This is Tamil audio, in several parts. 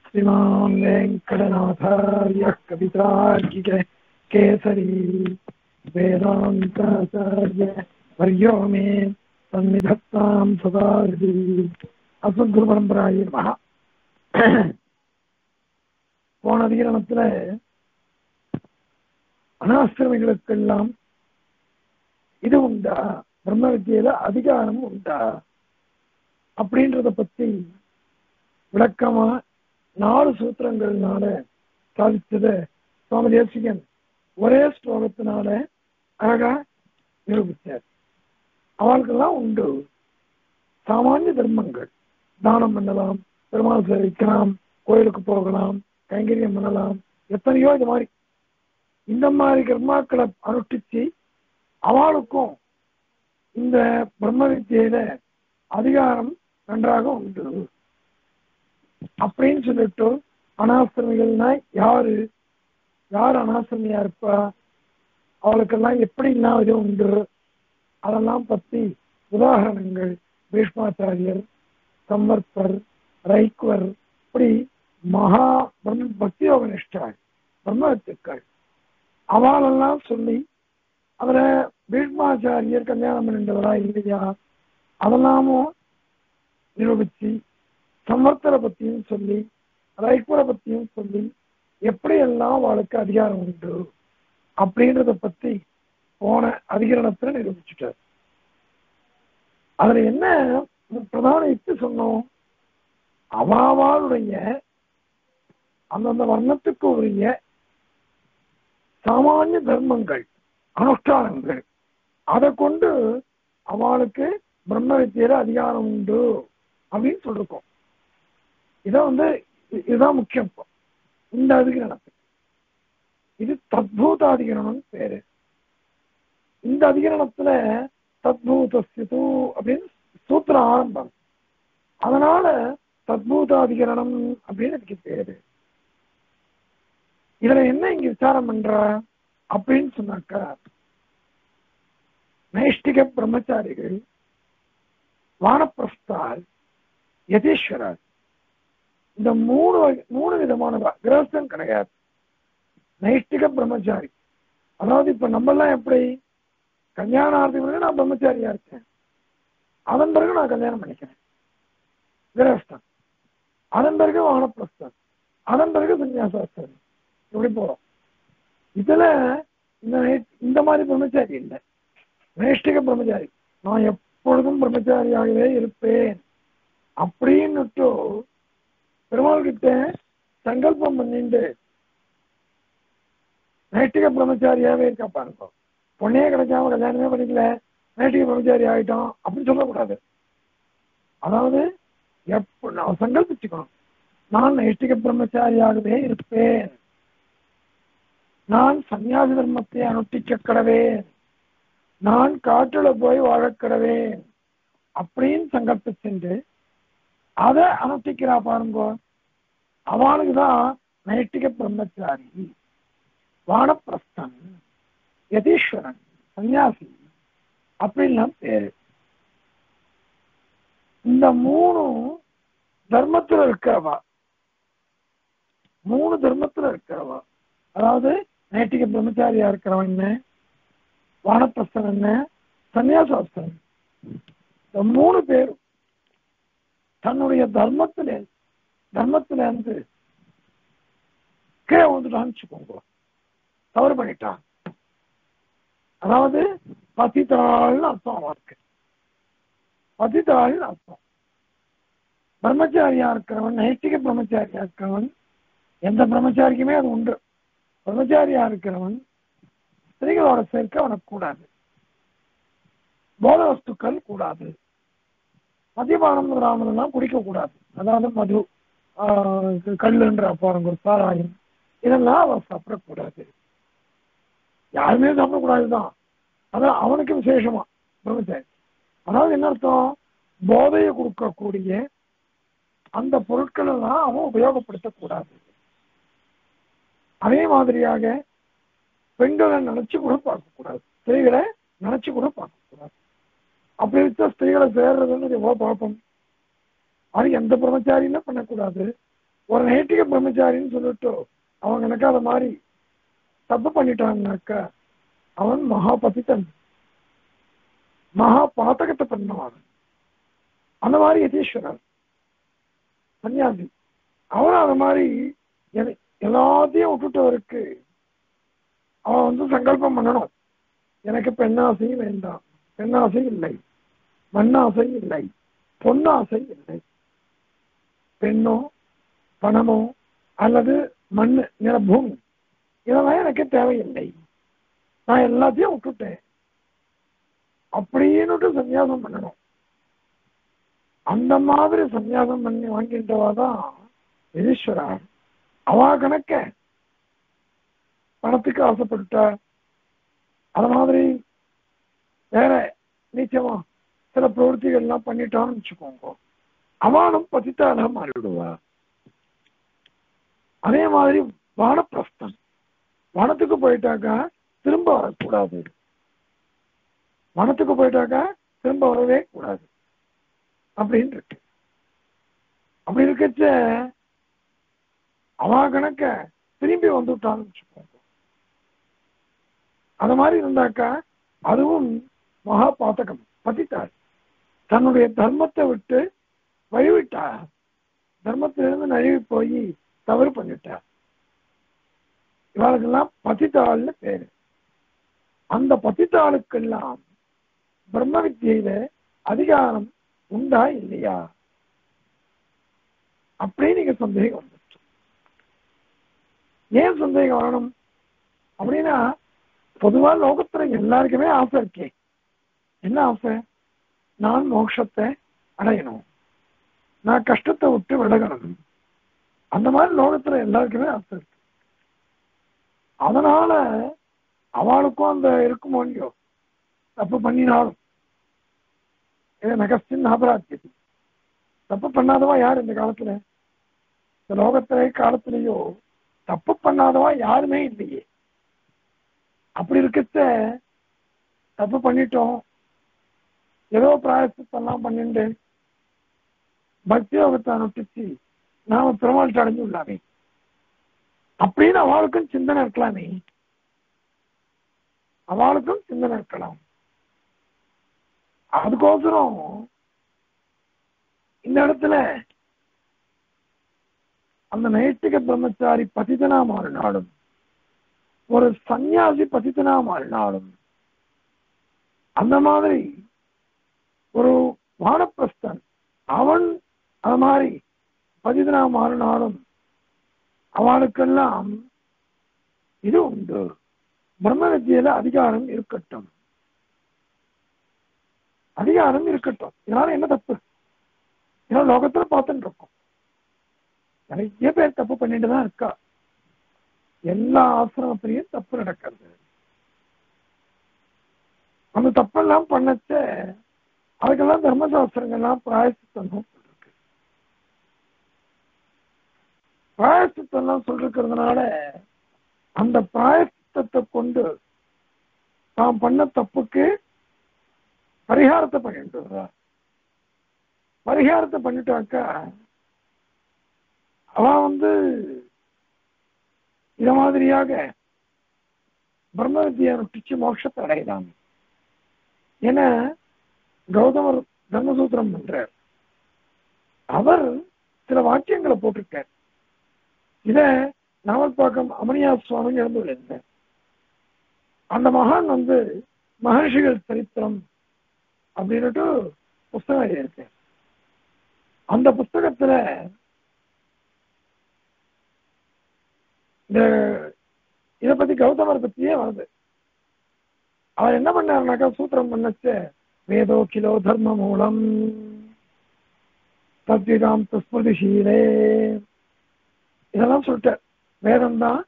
श्रीमान् वेङ्कटनाथार्यः कवितार्किक केसरी वेदान्ताचार्य वर्यो मे सन्निधत्तां सदा हृदि அசுகுருபரம்பராய மகா போன அதிகரணத்துல அனாசிரமிகளுக்கெல்லாம் இது உண்டா பிரம்ம வித்தியில அதிகாரம் உண்டா அப்படின்றத பத்தி விளக்கமா நாலு சூத்திரங்கள்னால சாதிச்சத சுவாமி தேசிகன் ஒரே ஸ்லோகத்தினால அழகா நிரூபித்தார் அவளுக்கெல்லாம் உண்டு சாமானிய தர்மங்கள் தானம் பண்ணலாம் பெருமாள் சேவிக்கலாம் கோயிலுக்கு போகலாம் கைங்கரியம் பண்ணலாம் எத்தனையோ இது மாதிரி இந்த மாதிரி கர்மாக்களை அனுஷ்டிச்சு அவளுக்கும் இந்த பிரம்ம வித்தியில அதிகாரம் நன்றாக உண்டு அப்படின்னு சொல்லிட்டு அனாசிரமிகள்னா யாரு யார் அனாசிரமியா இருப்பா அவளுக்கெல்லாம் எப்படிலாம் இது உண்டு அதெல்லாம் பத்தி உதாரணங்கள் பீஷ்மாச்சாரியர் சம்மர்ப்பர் ரைக்வர் இப்படி மகா பிரம்ம பக்தி யோக நிஷ்டாள் பிரம்மத்துக்கள் அவளெல்லாம் சொல்லி அதுல பீஷ்மாச்சாரியர் கல்யாணம் பண்ணின்றவரா இல்லையா அதெல்லாமும் நிரூபிச்சு சம்மர்த்தரை பத்தியும் சொல்லி ரைக்குவரை பத்தியும் சொல்லி எப்படியெல்லாம் அவளுக்கு அதிகாரம் உண்டு அப்படின்றத பத்தி போன அதிகரணத்துல நிரூபிச்சுட்டார் அதுல என்ன பிரதான யுக்தி சொன்னோம் அவாவாளுடைய அந்தந்த வர்ணத்துக்கு உரிய சாமானிய தர்மங்கள் அனுஷ்டானங்கள் அதை கொண்டு அவளுக்கு பிரம்ம வித்தியில அதிகாரம் உண்டு அப்படின்னு சொல்லிருக்கோம் இதை வந்து இதுதான் முக்கியம் இப்போ இந்த அதிகரணத்துக்கு இது தத்பூத அதிகரணம் பேரு இந்த அதிகரணத்துல தத்பூதஸ்து அப்படின்னு சூத்திர ஆரம்பம் அதனால தத்பூதாதிகரணம் அப்படின்னு அதுக்கு பேரு இதுல என்ன இங்க விசாரம் பண்ற அப்படின்னு சொன்னாக்கா நைஷ்டிக பிரம்மச்சாரிகள் வானப்பிரஸ்தால் யதீஸ்வரர் இந்த மூணு வகை- மூணு விதமான கிரகஸ்தன் கிடையாது நைஷ்டிக பிரம்மச்சாரி அதாவது இப்ப நம்ம எல்லாம் எப்படி கல்யாணம் ஆகிறதுக்கு முன்னாடி நான் பிரம்மச்சாரியா இருக்கேன் அதன் பிறகு நான் கல்யாணம் பண்ணிக்கிறேன் கிரகஸ்தன் அதன் பிறகு வானப்பிரஸ்தன் அதன் பிறகு சன்னியாசாஸ்திரம் இப்படி போறோம் இதுல இந்த நை- இந்த மாதிரி பிரம்மச்சாரி இல்லை நைஷ்டிக பிரம்மச்சாரி நான் எப்பொழுதும் பிரம்மச்சாரியாகவே இருப்பேன் அப்படின்னுட்டு பெருமாள் கிட்ட சங்கல்பம் பண்ணிட்டு நைஷ்டிக பிரம்மச்சாரியாவே இருக்கா பாருங்க பொண்ணே கிடைக்காம கல்யாணமே பண்ணிக்கல நைஷ்டிக பிரம்மச்சாரி ஆயிட்டோம் அப்படின்னு சொல்லக்கூடாது அதாவது எப்ப நான் சங்கல்பிச்சுக்கணும் நான் நைஷ்டிக பிரம்மச்சாரியாகவே இருப்பேன் நான் சன்னியாசி தர்மத்தை அனுஷ்டிக்க கடவேன் நான் காட்டுல போய் வாழக் கடவேன் அப்படின்னு சங்கல்பிச்சுட்டு அதை அனுஷ்டிக்கிறா பாருங்க அவனுக்கு தான் நைஷ்டிக பிரம்மச்சாரி வானப்பிரஸ்தன் யதீஸ்வரன் சன்னியாசி அப்படின்லாம் பேரு இந்த மூணு தர்மத்துல இருக்கிறவா மூணு தர்மத்துல இருக்கிறவா அதாவது நைட்டிக பிரம்மச்சாரியா இருக்கிறவன் என்ன வானப்பிரஸ்தன் என்ன சன்னியாசாஸ்திரன் இந்த மூணு பேரும் தன்னுடைய தர்மத்திலே தர்மத்தில இருந்து கீழே வந்துட்டான்னு வச்சுக்கோங்க தவறு பண்ணிட்டான் அதாவது பசித்தாள்னு அர்த்தம் அவனுக்கு பசித்தாள்னு அர்த்தம் பிரம்மச்சாரியா இருக்கிறவன் நைஷ்டிக பிரம்மச்சாரியா இருக்கிறவன் எந்த பிரம்மச்சாரிக்குமே அது உண்டு பிரம்மச்சாரியா இருக்கிறவன் ஸ்திரீகளோட சேர்க்க அவனுக்கு கூடாது போத வஸ்துக்கள் கூடாது மதியபானம் ராமனெல்லாம் குடிக்க கூடாது அதாவது மது ஆஹ் கல்லுன்ற பாருங்க ஒரு சாராயம் இதெல்லாம் அவன் சாப்பிடக்கூடாது யாருமே சாப்பிடக்கூடாதுதான் அதான் அவனுக்கு விசேஷமா பிரம்மச்சாரி அதாவது என்ன அர்த்தம் போதையை கொடுக்கக்கூடிய அந்த பொருட்கள் எல்லாம் அவன் உபயோகப்படுத்தக்கூடாது அதே மாதிரியாக பெண்களை நினைச்சு கூட பார்க்கக்கூடாது ஸ்திரீகளை நினைச்சு கூட பார்க்கக்கூடாது அப்படி இருக்க ஸ்திரீகளை சேர்றதுன்னு எவ்வளவு பாப்பம் அது எந்த பிரம்மச்சாரியுமே பண்ணக்கூடாது ஒரு நைட்டிக பிரம்மச்சாரின்னு சொல்லிட்டு அவன் எனக்கு அதை மாதிரி தப்பு பண்ணிட்டான்னாக்கா அவன் மகா பசித்தன் மகா பாத்தகத்தை பண்ணவன் அந்த மாதிரி யதீஸ்வரர் சன்னியாசி அவரும் அது மாதிரி எதை- எல்லாத்தையும் விட்டுட்டவருக்கு அவன் வந்து சங்கல்பம் பண்ணணும் எனக்கு பெண்ணாசை வேண்டாம் பெண்ணாசை இல்லை மண்ணாசை இல்லை பொன்னாசை இல்லை பெண்ணோ பணமோ அல்லது மண் நில பூமி இதெல்லாம் எனக்கு தேவையில்லை நான் எல்லாத்தையும் விட்டுட்டேன் அப்படின்னுட்டு சன்னியாசம் பண்ணணும் அந்த மாதிரி சன்னியாசம் பண்ணி வாங்கின்றவா தான் ஈஸ்வரா அவா கணக்க பணத்துக்கு ஆசைப்பட்டுட்டா அது மாதிரி வேற நீச்சமா சில பிரவൃத்திகள்லாம் பண்ணிட்டான்னு வச்சுக்கோங்க அவனும் பதித்தால மாறிவிடுவா அதே மாதிரி வானப்பிரஸ்தன் வனத்துக்கு போயிட்டாக்கா திரும்ப வரக்கூடாது வனத்துக்கு போயிட்டாக்கா திரும்ப வரவே கூடாது அப்படின்னு இருக்கு அப்படி இருக்கச்ச அவ கணக்க திரும்பி வந்துட்டான்னு வச்சுக்கோங்க அது மாதிரி இருந்தாக்கா அதுவும் மகா பாத்தகம் பதித்தார் தன்னுடைய தர்மத்தை விட்டு வழிவிட்டார் தர்மத்திலிருந்து நழுவி போய் தவறு பண்ணிட்டார் இவளுக்கெல்லாம் பதித்தாள்னு பேரு அந்த பதித்தாளுக்கெல்லாம் பிரம்ம வித்தியில அதிகாரம் உண்டா இல்லையா அப்படியே நீங்க சந்தேகம் வந்துச்சு ஏன் சந்தேகம் வரணும் அப்படின்னா பொதுவா லோகத்துல எல்லாருக்குமே ஆசை இருக்கே என்ன ஆசை நான் மோட்சத்தை அடையணும் நான் கஷ்டத்தை விட்டு விலகணும் அந்த மாதிரி லோகத்துல எல்லாருக்குமே ஆசை இருக்கு அதனால அவளுக்கும் அந்த இருக்குமோ இல்லையோ தப்பு பண்ணினாலும் இது நகஸ்டின் அபராத்தியது தப்பு பண்ணாதவா யார் இந்த காலத்துல இந்த லோகத்திலே காலத்திலேயோ தப்பு பண்ணாதவா யாருமே இல்லையே அப்படி இருக்கச்ச தப்பு பண்ணிட்டோம் ஏதோ பிராயசத்தெல்லாம் பண்ணிட்டு பக்தி யோகத்தை அனுப்பிச்சு நாம பெருமாள்கிட்ட அடைஞ்சு விடலாமே அப்படின்னு அவளுக்கும் சிந்தனை இருக்கலாமே அவளுக்கும் சிந்தனை இருக்கலாம் அதுக்கோசரம் இந்த இடத்துல அந்த நைட்டிக பிரம்மச்சாரி பதிதனா மாறினாலும் ஒரு சன்னியாசி பதித்தனா மாறினாலும் அந்த மாதிரி ஒரு வானப்பிரஸ்தன் அவன் அது மாதிரி பதிதனா மாறினாலும் அவனுக்கெல்லாம் இது உண்டு பிரம்ம வித்தியில அதிகாரம் இருக்கட்டும் அதிகாரம் இருக்கட்டும் இதனால என்ன தப்பு ஏன்னா லோகத்துல பார்த்துட்டு இருக்கோம் நிறைய பேர் தப்பு பண்ணிட்டு தான் இருக்கா எல்லா ஆசிரமத்திலையும் தப்பு நடக்கிறது அந்த தப்பெல்லாம் பண்ணச்ச அதுக்கெல்லாம் தர்மசாஸ்திரங்கள்லாம் பிராயசித்தம் சொல்லிருக்கு பிராயசித்தம்லாம் சொல்லிருக்கிறதுனால அந்த பிராயசித்தத்தை கொண்டு தாம் பண்ண தப்புக்கு பரிகாரத்தை பண்ணிட்டு வர்றார். பரிகாரத்தை பண்ணிட்டாக்கா அவன் வந்து இத மாதிரியாக பிரம்ம வித்தியை நுட்டிச்சு மோட்சத்தை அடையலாம் என கௌதமர் தர்மசூத்திரம் பண்றார் அவர் சில வாக்கியங்களை போட்டிருக்கார் இத நாவல்பாக்கம் அமனியா சுவாமி எழுந்து விழுந்தார் அந்த மகான் வந்து மகர்ஷிகள் சரித்திரம் அப்படின்னுட்டு புஸ்தகம் எழுதியிருக்கு அந்த புஸ்தகத்துல இந்த இத பத்தி கௌதமர் பத்தியே வருது அவர் என்ன பண்ணாருனாக்கா சூத்திரம் பண்ணச்ச வேதோ கிலோ தர்ம மூலம் தத்விதாம் ஸ்மிருதிஷீலே இதெல்லாம் சொல்லிட்டார் வேதம் தான்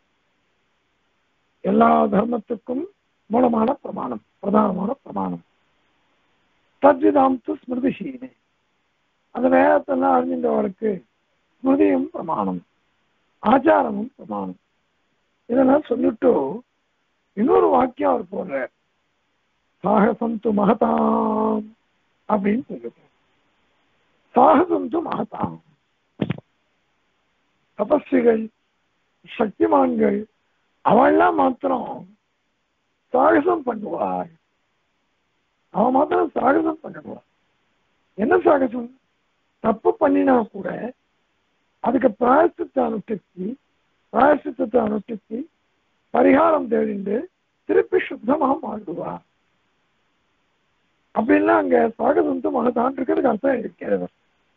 எல்லா தர்மத்துக்கும் மூலமான பிரமாணம் பிரதானமான பிரமாணம் தத்விதாம் ஸ்மிருதிஷீலே அந்த வேதத்தெல்லாம் அறிஞ்சின்றவர்களுக்கு ஸ்மிருதியும் பிரமாணம் ஆச்சாரமும் பிரமாணம் இதெல்லாம் சொல்லிட்டு இன்னொரு வாக்கியம் அவர் போடுறார் சாகசந்து மகதாம் அப்படின்னு சொல்லிட்டு சாகசந்து மகதாம் தபஸ்விகள் சக்திமான்கள் அவள்லாம் மாத்திரம் சாகசம் பண்ணுவாள் அவன் மாத்திரம் சாகசம் பண்ணுவாள் என்ன சாகசம் தப்பு பண்ணினா கூட அதுக்கு பிராயசித்த அனுஷ்டிச்சு பிராயசித்தத்தை அனுஷ்டிச்சு பரிகாரம் தேடிண்டு திருப்பி சுத்தமாக மாண்டுவா அப்படின்னா அங்க சாகசந்து மகதான் இருக்கிறதுக்கு அர்த்தம் இருக்கிறது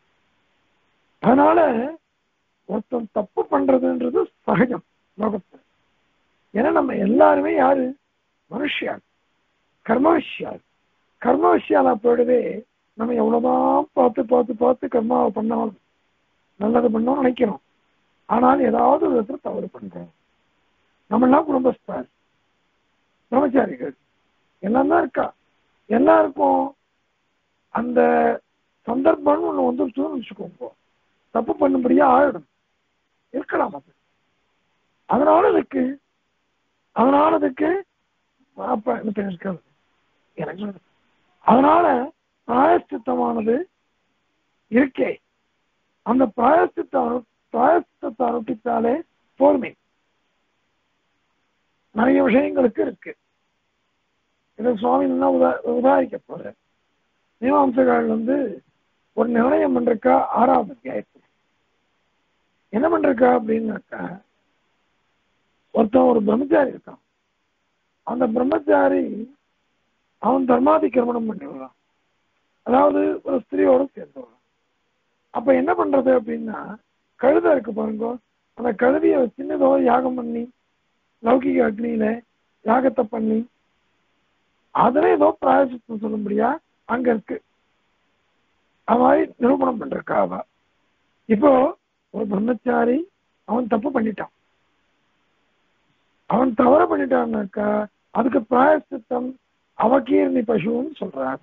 அதனால ஒருத்தன் தப்பு பண்றதுன்றது சகஜம் லோகத்துல ஏன்னா நம்ம எல்லாருமே யாரு மனுஷியாள் கர்ம விஷயாள் கர்ம விஷயாலா போயிடவே நம்ம எவ்வளவுதான் பார்த்து பார்த்து பார்த்து கர்மாவை பண்ணாலும் நல்லது பண்ணோம் நினைக்கிறோம் ஆனால் ஏதாவது ஒரு விதத்துல தவறு பண்றோம் நம்ம எல்லாம் குடும்பஸ்தார் பிரம்மச்சாரிகள் எல்லாம் தான் இருக்கா எல்லாருக்கும் அந்த சந்தர்ப்பம்னு ஒண்ணு வந்துருச்சுன்னு வச்சுக்கோங்க தப்பு பண்ணும்படியா ஆயிடும் இருக்கலாம் அது அதனால இதுக்கு அதனால இதுக்கு அப்ப எனக்கு இருக்காது எனக்கு அதனால பிராயஷ்சித்தமானது இருக்கே அந்த பிராயஷ்சித்த அனு பிராயஷ்சித்தத்தை அனுஷ்டித்தாலே போர்மை நிறைய விஷயங்களுக்கு இருக்கு இதை சுவாமி என்ன உதா உதாரிக்க போற மீமாம்சகால் வந்து ஒரு நிர்ணயம் பண்றக்கா ஆறாவது அத்தியாயத்தில் என்ன பண்றக்கா அப்படின்னாக்கா ஒருத்தன் ஒரு பிரம்மச்சாரி இருக்கான் அந்த பிரம்மச்சாரி அவன் தர்மாதிக்கிரமணம் பண்ணிவிடுறான் அதாவது ஒரு ஸ்திரீயோட சேர்ந்துடுறான் அப்ப என்ன பண்றது அப்படின்னா கழுதை இருக்கு பாருங்க அந்த கழுதியை சின்னதோ யாகம் பண்ணி லௌகிக அக்னியில யாகத்தை பண்ணி அதுல ஏதோ பிராயசித்தம் சொல்லும்படியா அங்க இருக்கு அது மாதிரி நிரூபணம் பண்றக்கா அவ இப்போ ஒரு பிரம்மச்சாரி அவன் தப்பு பண்ணிட்டான் அவன் தவறு பண்ணிட்டான்னாக்கா அதுக்கு பிராயசித்தம் அவகீர்ணி பசுன்னு சொல்றாரு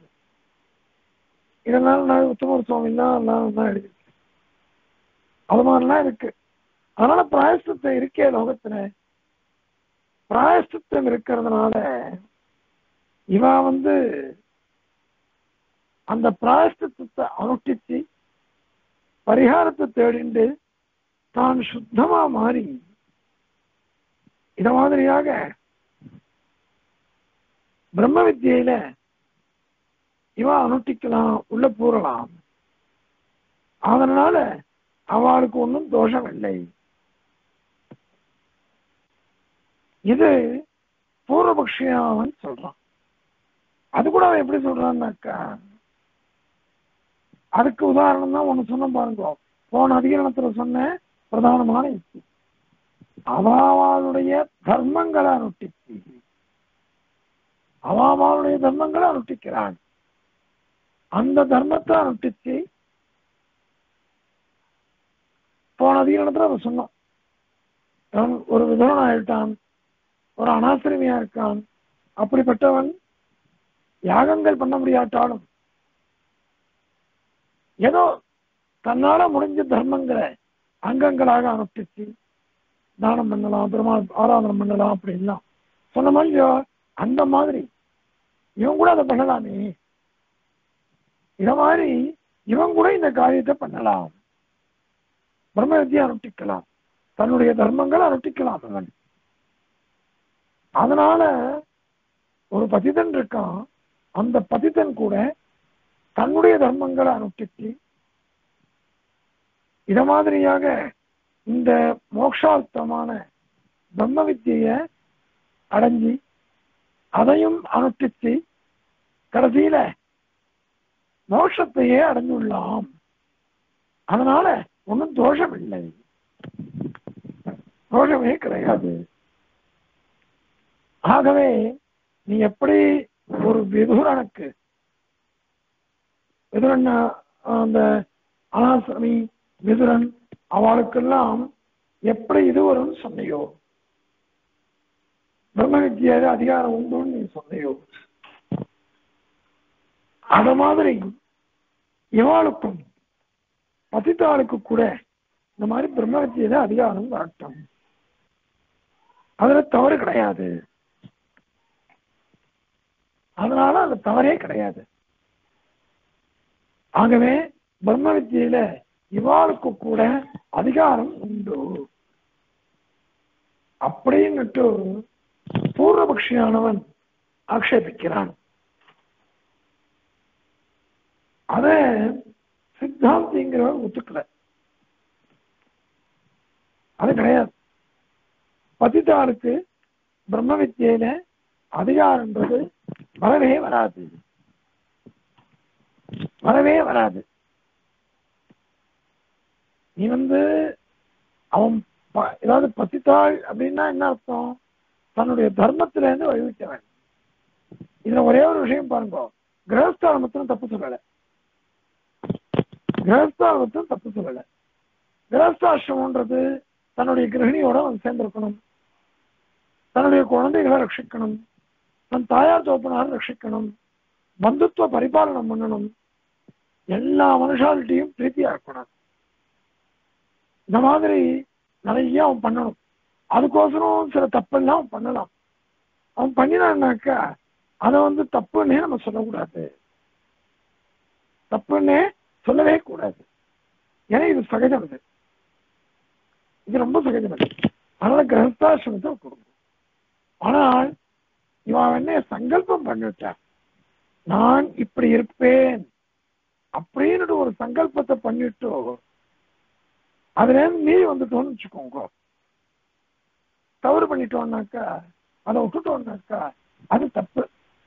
இதனால நான் உத்தமர் சுவாமிலாம் எல்லாம் தான் எழுதியிருக்கேன் அது மாதிரிலாம் இருக்கு அதனால பிராயசித்தம் இருக்கே லோகத்துல பிராயசித்தம் இருக்கிறதுனால இவ வந்து அந்த பிராயஷ்டத்தை அனுஷ்டிச்சு பரிகாரத்தை தேடிண்டு தான் சுத்தமா மாறி இத மாதிரியாக பிரம்ம வித்தியில இவ அனுஷ்டிக்கலாம் உள்ள பூரலாம் அதனால அவளுக்கு ஒன்றும் தோஷம் இல்லை இது பூர்வபக்ஷியாவன் சொல்றான் அது கூட அவன் எப்படி சொல்றான்னாக்கா அதுக்கு உதாரணம் தான் ஒண்ணு சொன்ன பாருங்க போன அதிகரணத்துல சொன்ன பிரதானமான யுக்தி அவாவாளுடைய தர்மங்களை அனுஷ்டிச்சு அவாவாளுடைய தர்மங்களை அனுஷ்டிக்கிறான் அந்த தர்மத்தை அனுஷ்டிச்சு போன அதிகரணத்துல அவன் சொன்னான் அவன் ஒரு விதவன் ஆயிட்டான் ஒரு அனாசிரமியா இருக்கான் அப்படிப்பட்டவன் யாகங்கள் பண்ண முடியாட்டாலும் ஏதோ தன்னால முடிஞ்ச தர்மங்களை அங்கங்களாக அனுஷ்டிச்சு தானம் பண்ணலாம் பெருமாள் ஆராதனம் பண்ணலாம் அப்படின்லாம் சொன்ன மாதிரி அந்த மாதிரி இவன் கூட அதை பண்ணலாமே இத மாதிரி இவன் கூட இந்த காரியத்தை பண்ணலாம் பிரம்ம வித்தியை அனுஷ்டிக்கலாம் தன்னுடைய தர்மங்களை அனுஷ்டிக்கலாம் அவன் அதனால ஒரு பதிதன் இருக்கான் அந்த பதிதன் கூட தன்னுடைய தர்மங்களை அனுஷ்டிச்சு இத மாதிரியாக இந்த மோக்ஷார்த்தமான பிரம்ம வித்திய அடைஞ்சி அதையும் அனுஷ்டிச்சு கடைசியில மோட்சத்தையே அடைஞ்சுள்ளாம் அதனால ஒன்றும் தோஷம் இல்லை தோஷமே கிடையாது ஆகவே நீ எப்படி ஒரு விதுரனுக்கு விதுரன் அந்த அனாசமி விதுரன் அவளுக்கெல்லாம் எப்படி இது வரும்னு சொன்னையோ பிரம்ம வித்தியாத அதிகாரம் உண்டுன்னு நீ சொன்னையோ அத மாதிரி இவாளுக்கும் பதித்தாளுக்கு கூட இந்த மாதிரி பிரம்ம வித்தியாத அதிகாரம் வரட்டும் அதுல தவறு கிடையாது அதனால அது தவறே கிடையாது ஆகவே பிரம்ம வித்தியில இவாளுக்கு கூட அதிகாரம் உண்டு அப்படின்னுட்டு பூர்வபக்ஷியானவன் ஆக்ஷேபிக்கிறான் அத சித்தாந்திங்கிறவன் ஒத்துக்கல அது கிடையாது பதிதாருக்கு பிரம்ம வித்தியில அதிகாரம்ன்றது வரவே வராது வரவே வராது நீ வந்து அவன் ப- ஏதாவது பசித்தாள் அப்படின்னா என்ன அர்த்தம் தன்னுடைய தர்மத்துல இருந்து வழிவிட்டவன் இதுல ஒரே ஒரு விஷயம் பாருங்க கிரகஸ்தானமத்திலும் தப்பு சொல்லல கிரகஸ்தானமத்திலும் தப்பு சொல்லல கிரகஸ்தாசிரமன்றது தன்னுடைய கிரகிணியோட அவன் சேர்ந்திருக்கணும் தன்னுடைய குழந்தைகளை ரட்சிக்கணும் தன் தாயார் தோப்பனாரை ரட்சிக்கணும் பந்துத்துவ பரிபாலனம் பண்ணணும் எல்லா மனுஷாலிட்டியும் பிரீத்தியா இருக்கணும் இந்த மாதிரி நிறைய அவன் பண்ணணும் அதுக்கோசரம் சில தப்பெல்லாம் அவன் பண்ணலாம் அவன் பண்ணினான்னாக்கா அதை வந்து தப்புன்னே நம்ம சொல்லக்கூடாது தப்புன்னே சொல்லவே கூடாது ஏன்னா இது சகஜம் இது இது ரொம்ப சகஜம் இது அதனால கிரகஸ்தாசிரமத்தை கொடுக்கும் ஆனால் இவன் என்ன சங்கல்பம் பண்ணிவிட்டான் நான் இப்படி இருப்பேன் அப்படின்னு ஒரு சங்கல்பத்தை பண்ணிட்டு அதுல இருந்து மீறி வந்துட்டோம்னு வச்சுக்கோங்க தவறு பண்ணிட்டோம்னாக்கா அதை விட்டுட்டோம்னாக்கா அது தப்பு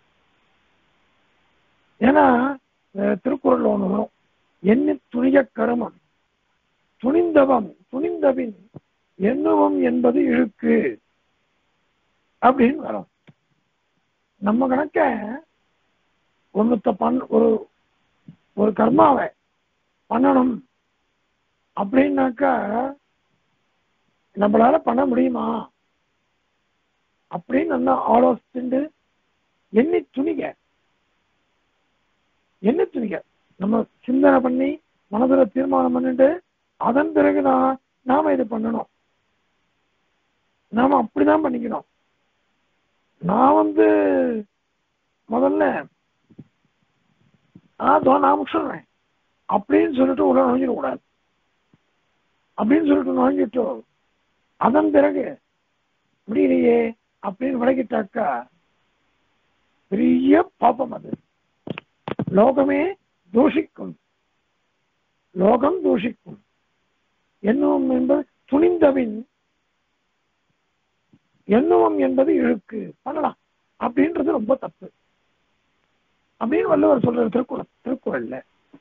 ஏன்னா அஹ், திருக்குறள்ல ஒண்ணு வரும் எண்ணி துணிய கருமம் துணிந்தவம் துணிந்தபின் எண்ணுவம் என்பது இழுக்கு அப்படின்னு வரும் நம்ம கணக்க ஒண்ணுத்த பண் ஒரு ஒரு கர்மாவை பண்ணணும் அப்படின்னாக்கா நம்மளால பண்ண முடியுமா அப்படின்னு நல்லா ஆலோசிச்சுட்டு எண்ணி துணிக எண்ணி துணிக நம்ம சிந்தனை பண்ணி மனதுல தீர்மானம் பண்ணிட்டு அதன் பிறகு நான் நாம இது பண்ணணும் நாம அப்படிதான் பண்ணிக்கணும் நான் வந்து முதல்ல அதோ நான் சொல்றேன் அப்படின்னு சொல்லிட்டு உள்ள நுழைஞ்சிடக்கூடாது அப்படின்னு சொல்லிட்டு நுழைஞ்சிட்டு அதன் பிறகு முடியலையே அப்படின்னு விலகிட்டாக்கா பெரிய பாப்பம் அது லோகமே தூஷிக்கும் லோகம் தூஷிக்கும் எண்ணுவம் என்பது துணிந்தபின் எண்ணுவம் என்பது இழுக்கு பண்ணலாம் அப்படின்றது ரொம்ப தப்பு அப்படின்னு வள்ளுவர் சொல்ற திருக்குறள் திருக்குறள்ல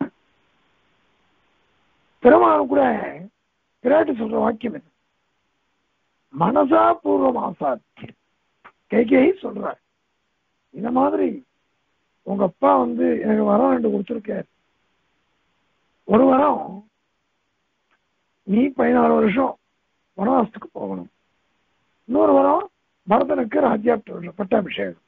பெருமாள் கூட பிராட்டி சொல்ற வாக்கியம் இது மனசா பூர்வம் ஆசாத்தி கைகேயி சொல்றார் இந்த மாதிரி உங்க அப்பா வந்து எனக்கு வரம் ரெண்டு கொடுத்துருக்காரு ஒரு வரம் நீ பதினாலு வருஷம் வனவாசத்துக்கு போகணும் இன்னொரு வரம் பரதனுக்கு ராஜ்யாப்ட பட்டாபிஷேகம்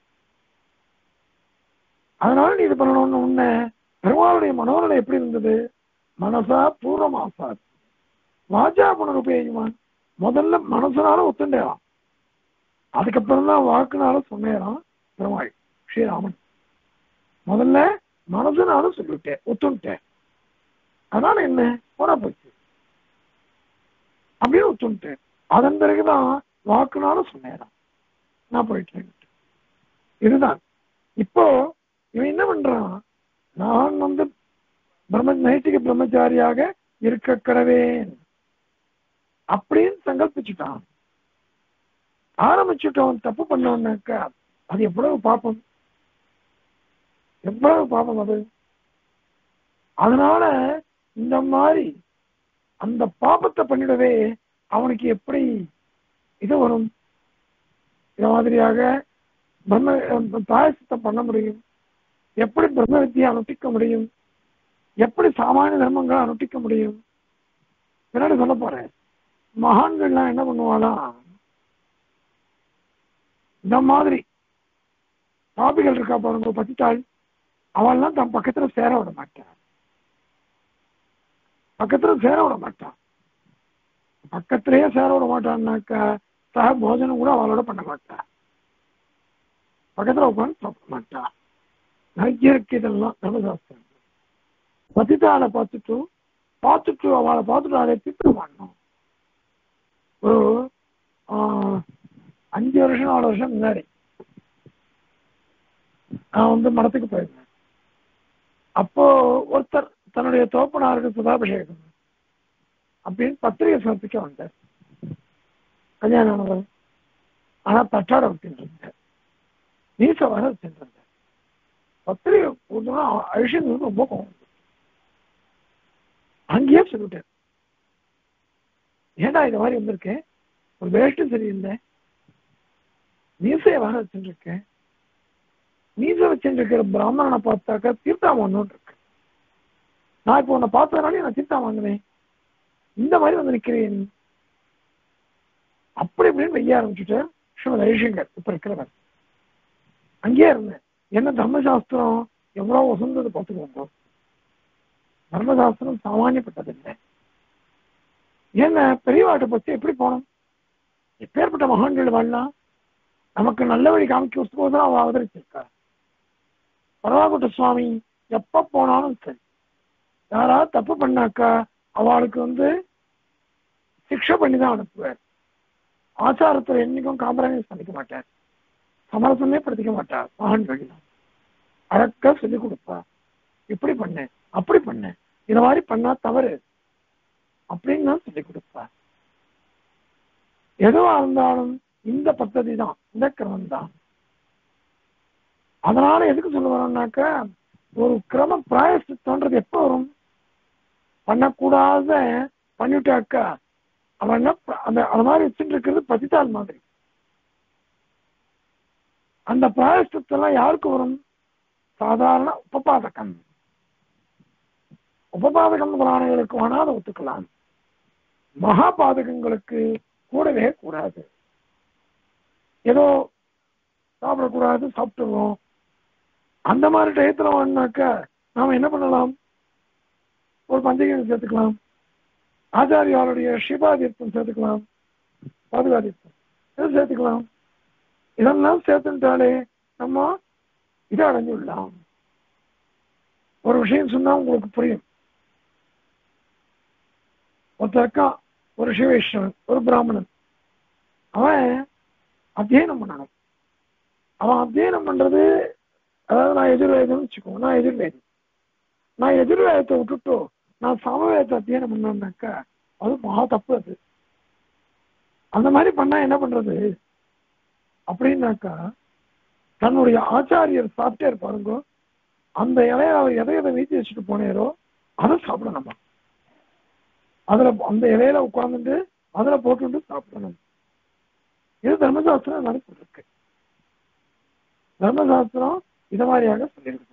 அதனால நீ இது பண்ணணும்னு உன்ன பெருமாளுடைய மனோநிலை எப்படி இருந்தது மனசா பூர்வம் ஆசாத் வாஜா புனருபயோகிமான் முதல்ல மனசனால ஒத்துண்டேறான் அதுக்கப்புறம் தான் வாக்குனால சொன்னேறான் பெருமாள் ஸ்ரீராமன் முதல்ல மனசனால சொல்லிவிட்டேன் ஒத்துண்டேன் அதனால என்ன போனா போச்சு அப்படின்னு ஒத்துண்டேன் அதன் பிறகுதான் வாக்குனால சொன்னேறான் நான் போயிட்டேன் இதுதான் இப்போ இவன் என்ன பண்றான் நான் வந்து பிரம்ம நைட்டிக பிரம்மச்சாரியாக இருக்க கடவேன் அப்படின்னு சங்கல்பிச்சுட்டான் ஆரம்பிச்சுட்டவன் தப்பு பண்ணவனாக்கா அது எவ்வளவு பாப்பம் எவ்வளவு பாப்பம் அது அதனால இந்த மாதிரி அந்த பாபத்தை பண்ணிடவே அவனுக்கு எப்படி இது வரும் இந்த மாதிரியாக பிரம்ம தாயசத்தை பண்ண முடியும் எப்படி பிரம்ம வித்தியை அனுஷ்டிக்க முடியும் எப்படி சாமானிய தர்மங்களை அனுஷ்டிக்க முடியும் பின்னாடி சொல்ல போறேன் மகான்கள்லாம் என்ன பண்ணுவாளாம் இந்த மாதிரி பாபிகள் இருக்கா பாருங்க பத்திட்டாள் அவள்லாம் தன் பக்கத்துல சேர விட மாட்டான் பக்கத்துல சேர விட மாட்டான் பக்கத்திலேயே சேர விட மாட்டான்னாக்கா சக போஜனம் கூட அவளோட பண்ண மாட்டான் பக்கத்துல உட்காந்து சாப்பிட மாட்டான் நிறைய இருக்கு இதெல்லாம் தர்மசாஸ்திரம் பதித்தாளை பார்த்துட்டு பார்த்துட்டு அவளை பார்த்துட்டு அதை திட்டு பண்ணணும் ஒரு ஆஹ், அஞ்சு வருஷம் நாலு வருஷம் முன்னாடி நான் வந்து மடத்துக்கு போயிருந்தேன் அப்போ ஒருத்தர் தன்னுடைய தோப்பனாருக்கு சுதாபிஷேகம் அப்படின்னு பத்திரிகை சமர்ப்பிக்க வந்தார் கல்யாணம் ஆனவர் ஆனா தட்டாட விட்டு இருந்தார் நீச வர வச்சுட்டு இருந்தார் பத்திரிகை கொடுத்தோம்னா அழிஷன் வந்து ரொம்ப கோவம் வந்துச்சு. அங்கேயே சொல்லிட்டார் ஏன்டா இந்த மாதிரி வந்திருக்கேன் ஒரு வேஷ்டும் சரியில்லை மீசையை வர வச்சுட்டு இருக்கேன் மீசை வச்சுட்டு இருக்கிற பிராமணனை பார்த்தாக்கா தீர்த்தாமன்னு இருக்கு நான் இப்போ உன்னை பார்த்ததுனாலே நான் தீர்த்தா வாங்கினேன் இந்த மாதிரி வந்து நிக்கிறேன் நீ அப்படி இப்படின்னு வெய்ய ஆரம்பிச்சுட்டு ஸ்ரீமதி ரவிசங்கர் இப்ப இருக்கிறவர் அங்கேயே இருந்தேன் என்ன தர்மசாஸ்திரம் எவ்வளவு வசந்தது பார்த்துக்கோங்க தர்மசாஸ்திரம் சாமானியப்பட்டது இல்லை ஏன்னா பெரியவாட்டை பத்தி எப்படி போனோம் எப்பேற்பட்ட மகான்கள் வாழலாம் நமக்கு நல்ல வழி காமிக்க போது தான் அவ அவதரிச்சிருக்கா பரவாகுட்ட சுவாமி எப்ப போனாலும் சரி யாராவது தப்பு பண்ணாக்கா அவளுக்கு வந்து சிக்ஷை பண்ணி தான் அனுப்புவார் ஆச்சாரத்துல என்னைக்கும் காம்ப்ரமைஸ் பண்ணிக்க மாட்டார் சமரசமே படுத்திக்க மாட்டார் மகான்கள் அழக்கா சொல்லிக் கொடுப்பா இப்படி பண்ணு அப்படி பண்ணு இந்த மாதிரி பண்ணா தவறு அப்படின்னு தான் சொல்லிக் கொடுப்பா எதுவா இருந்தாலும் இந்த பദ്ധதி தான் இந்த கிரமம் தான் அதனால எதுக்கு சொல்ல வரோம்னாக்க ஒரு கிரம பிராயசித்தம்ன்றது எப்போ வரும் பண்ணக்கூடாத பண்ணிட்டாக்கா அவன் என்ன ப- அந்த அந்த மாதிரி வச்சுட்டு இருக்கிறது பதித்தாள் மாதிரி அந்த பிராயசித்தெல்லாம் யாருக்கு வரும் சாதாரண உபபாதகம் உபபாதகம் பிராணிகளுக்கு வேணா அதை ஒத்துக்கலாம் மகாபாதகங்களுக்கு கூடவே கூடாது ஏதோ சாப்பிடக்கூடாது சாப்பிட்டுருவோம் அந்த மாதிரி டயத்துல வாங்கினாக்கா நாம என்ன பண்ணலாம் ஒரு பஞ்சகம் சேர்த்துக்கலாம் ஆச்சாரியாருடைய சிவாதீர்த்தம் சேர்த்துக்கலாம் பாதுகாதீர்த்தம் இதை சேர்த்துக்கலாம் இதெல்லாம் சேர்த்துட்டாலே நம்ம இதை அடைஞ்சு விடலாம் ஒரு விஷயம் சொன்னா உங்களுக்கு புரியும் ஒருத்தருக்கா ஒரு சிவேஸ்வரன் ஒரு பிராமணன் அவன் அத்தியனம் பண்ணணும் அவன் அத்தியனம் பண்றது அதாவது நான் எதிர்வேதம்னு வச்சுக்கோ நான் எதிர்வேதி நான் எதிர்வேதத்தை விட்டுட்டு நான் சமவேதத்தை அத்தியனம் பண்ணேன்னாக்கா அது மகா தப்பு அது அந்த மாதிரி பண்ணா என்ன பண்றது அப்படின்னாக்கா தன்னுடைய ஆச்சாரியர் சாப்பிட்டே பாருங்க அந்த இலைய அவர் எதை எதை வீசி வச்சுட்டு போனேரோ அதை சாப்பிடணுமா அதுல அந்த இலையில உட்கார்ந்துட்டு அதுல போட்டுட்டு சாப்பிடணும் இது தர்மசாஸ்திரம் நடத்திட்டு இருக்கு தர்மசாஸ்திரம் இத மாதிரியாக சொல்லியிருக்கிறது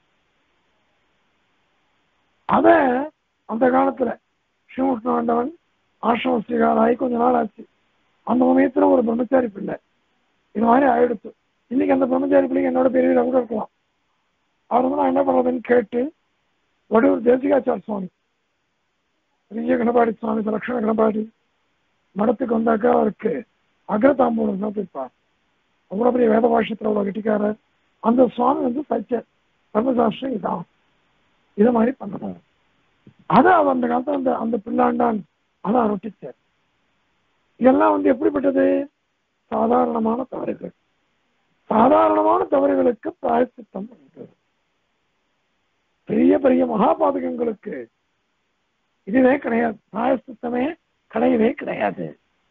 அத அந்த காலத்துல ஸ்ரீமுஷ்ண ஆண்டவன் ஆசிரம ஸ்ரீகாராகி கொஞ்ச நாள் ஆச்சு அந்த சமயத்துல ஒரு பிரம்மச்சாரி பிள்ளை இது மாதிரி ஆயிடுச்சு இன்னைக்கு அந்த பிரம்மச்சாரி பிள்ளைக்கு என்னோட பெரிய கூட இருக்கலாம் அவர் வந்து நான் என்ன பண்றதுன்னு கேட்டு வடிவூர் தேசிகாச்சார சுவாமி பெரிய கணபாடி சுவாமி லட்சண கணபாடி மடத்துக்கு வந்தாக்கா அவருக்கு அக்ரதாம்பூலம் சமர்ப்பிப்பார் அவ்வளோ பெரிய வேத பாஷத்துல அவ்வளோ கெட்டிக்காரர் அந்த சுவாமி வந்து சச்சர் தர்மசாஸ்திரம் இதான் இதை மாதிரி பண்ணணும் அதை அவர் அந்த காலத்துல அந்த அந்த பிள்ளாண்டான் அதை அனுட்டிச்சார் இதெல்லாம் வந்து எப்படிப்பட்டது சாதாரணமான தவறுகள் சாதாரணமான தவறுகளுக்கு பிராயசித்தம் உண்டு பெரிய பெரிய மகாபாதகங்களுக்கு இதுவே கிடையாது பிராயசித்தமே கிடையவே கிடையாது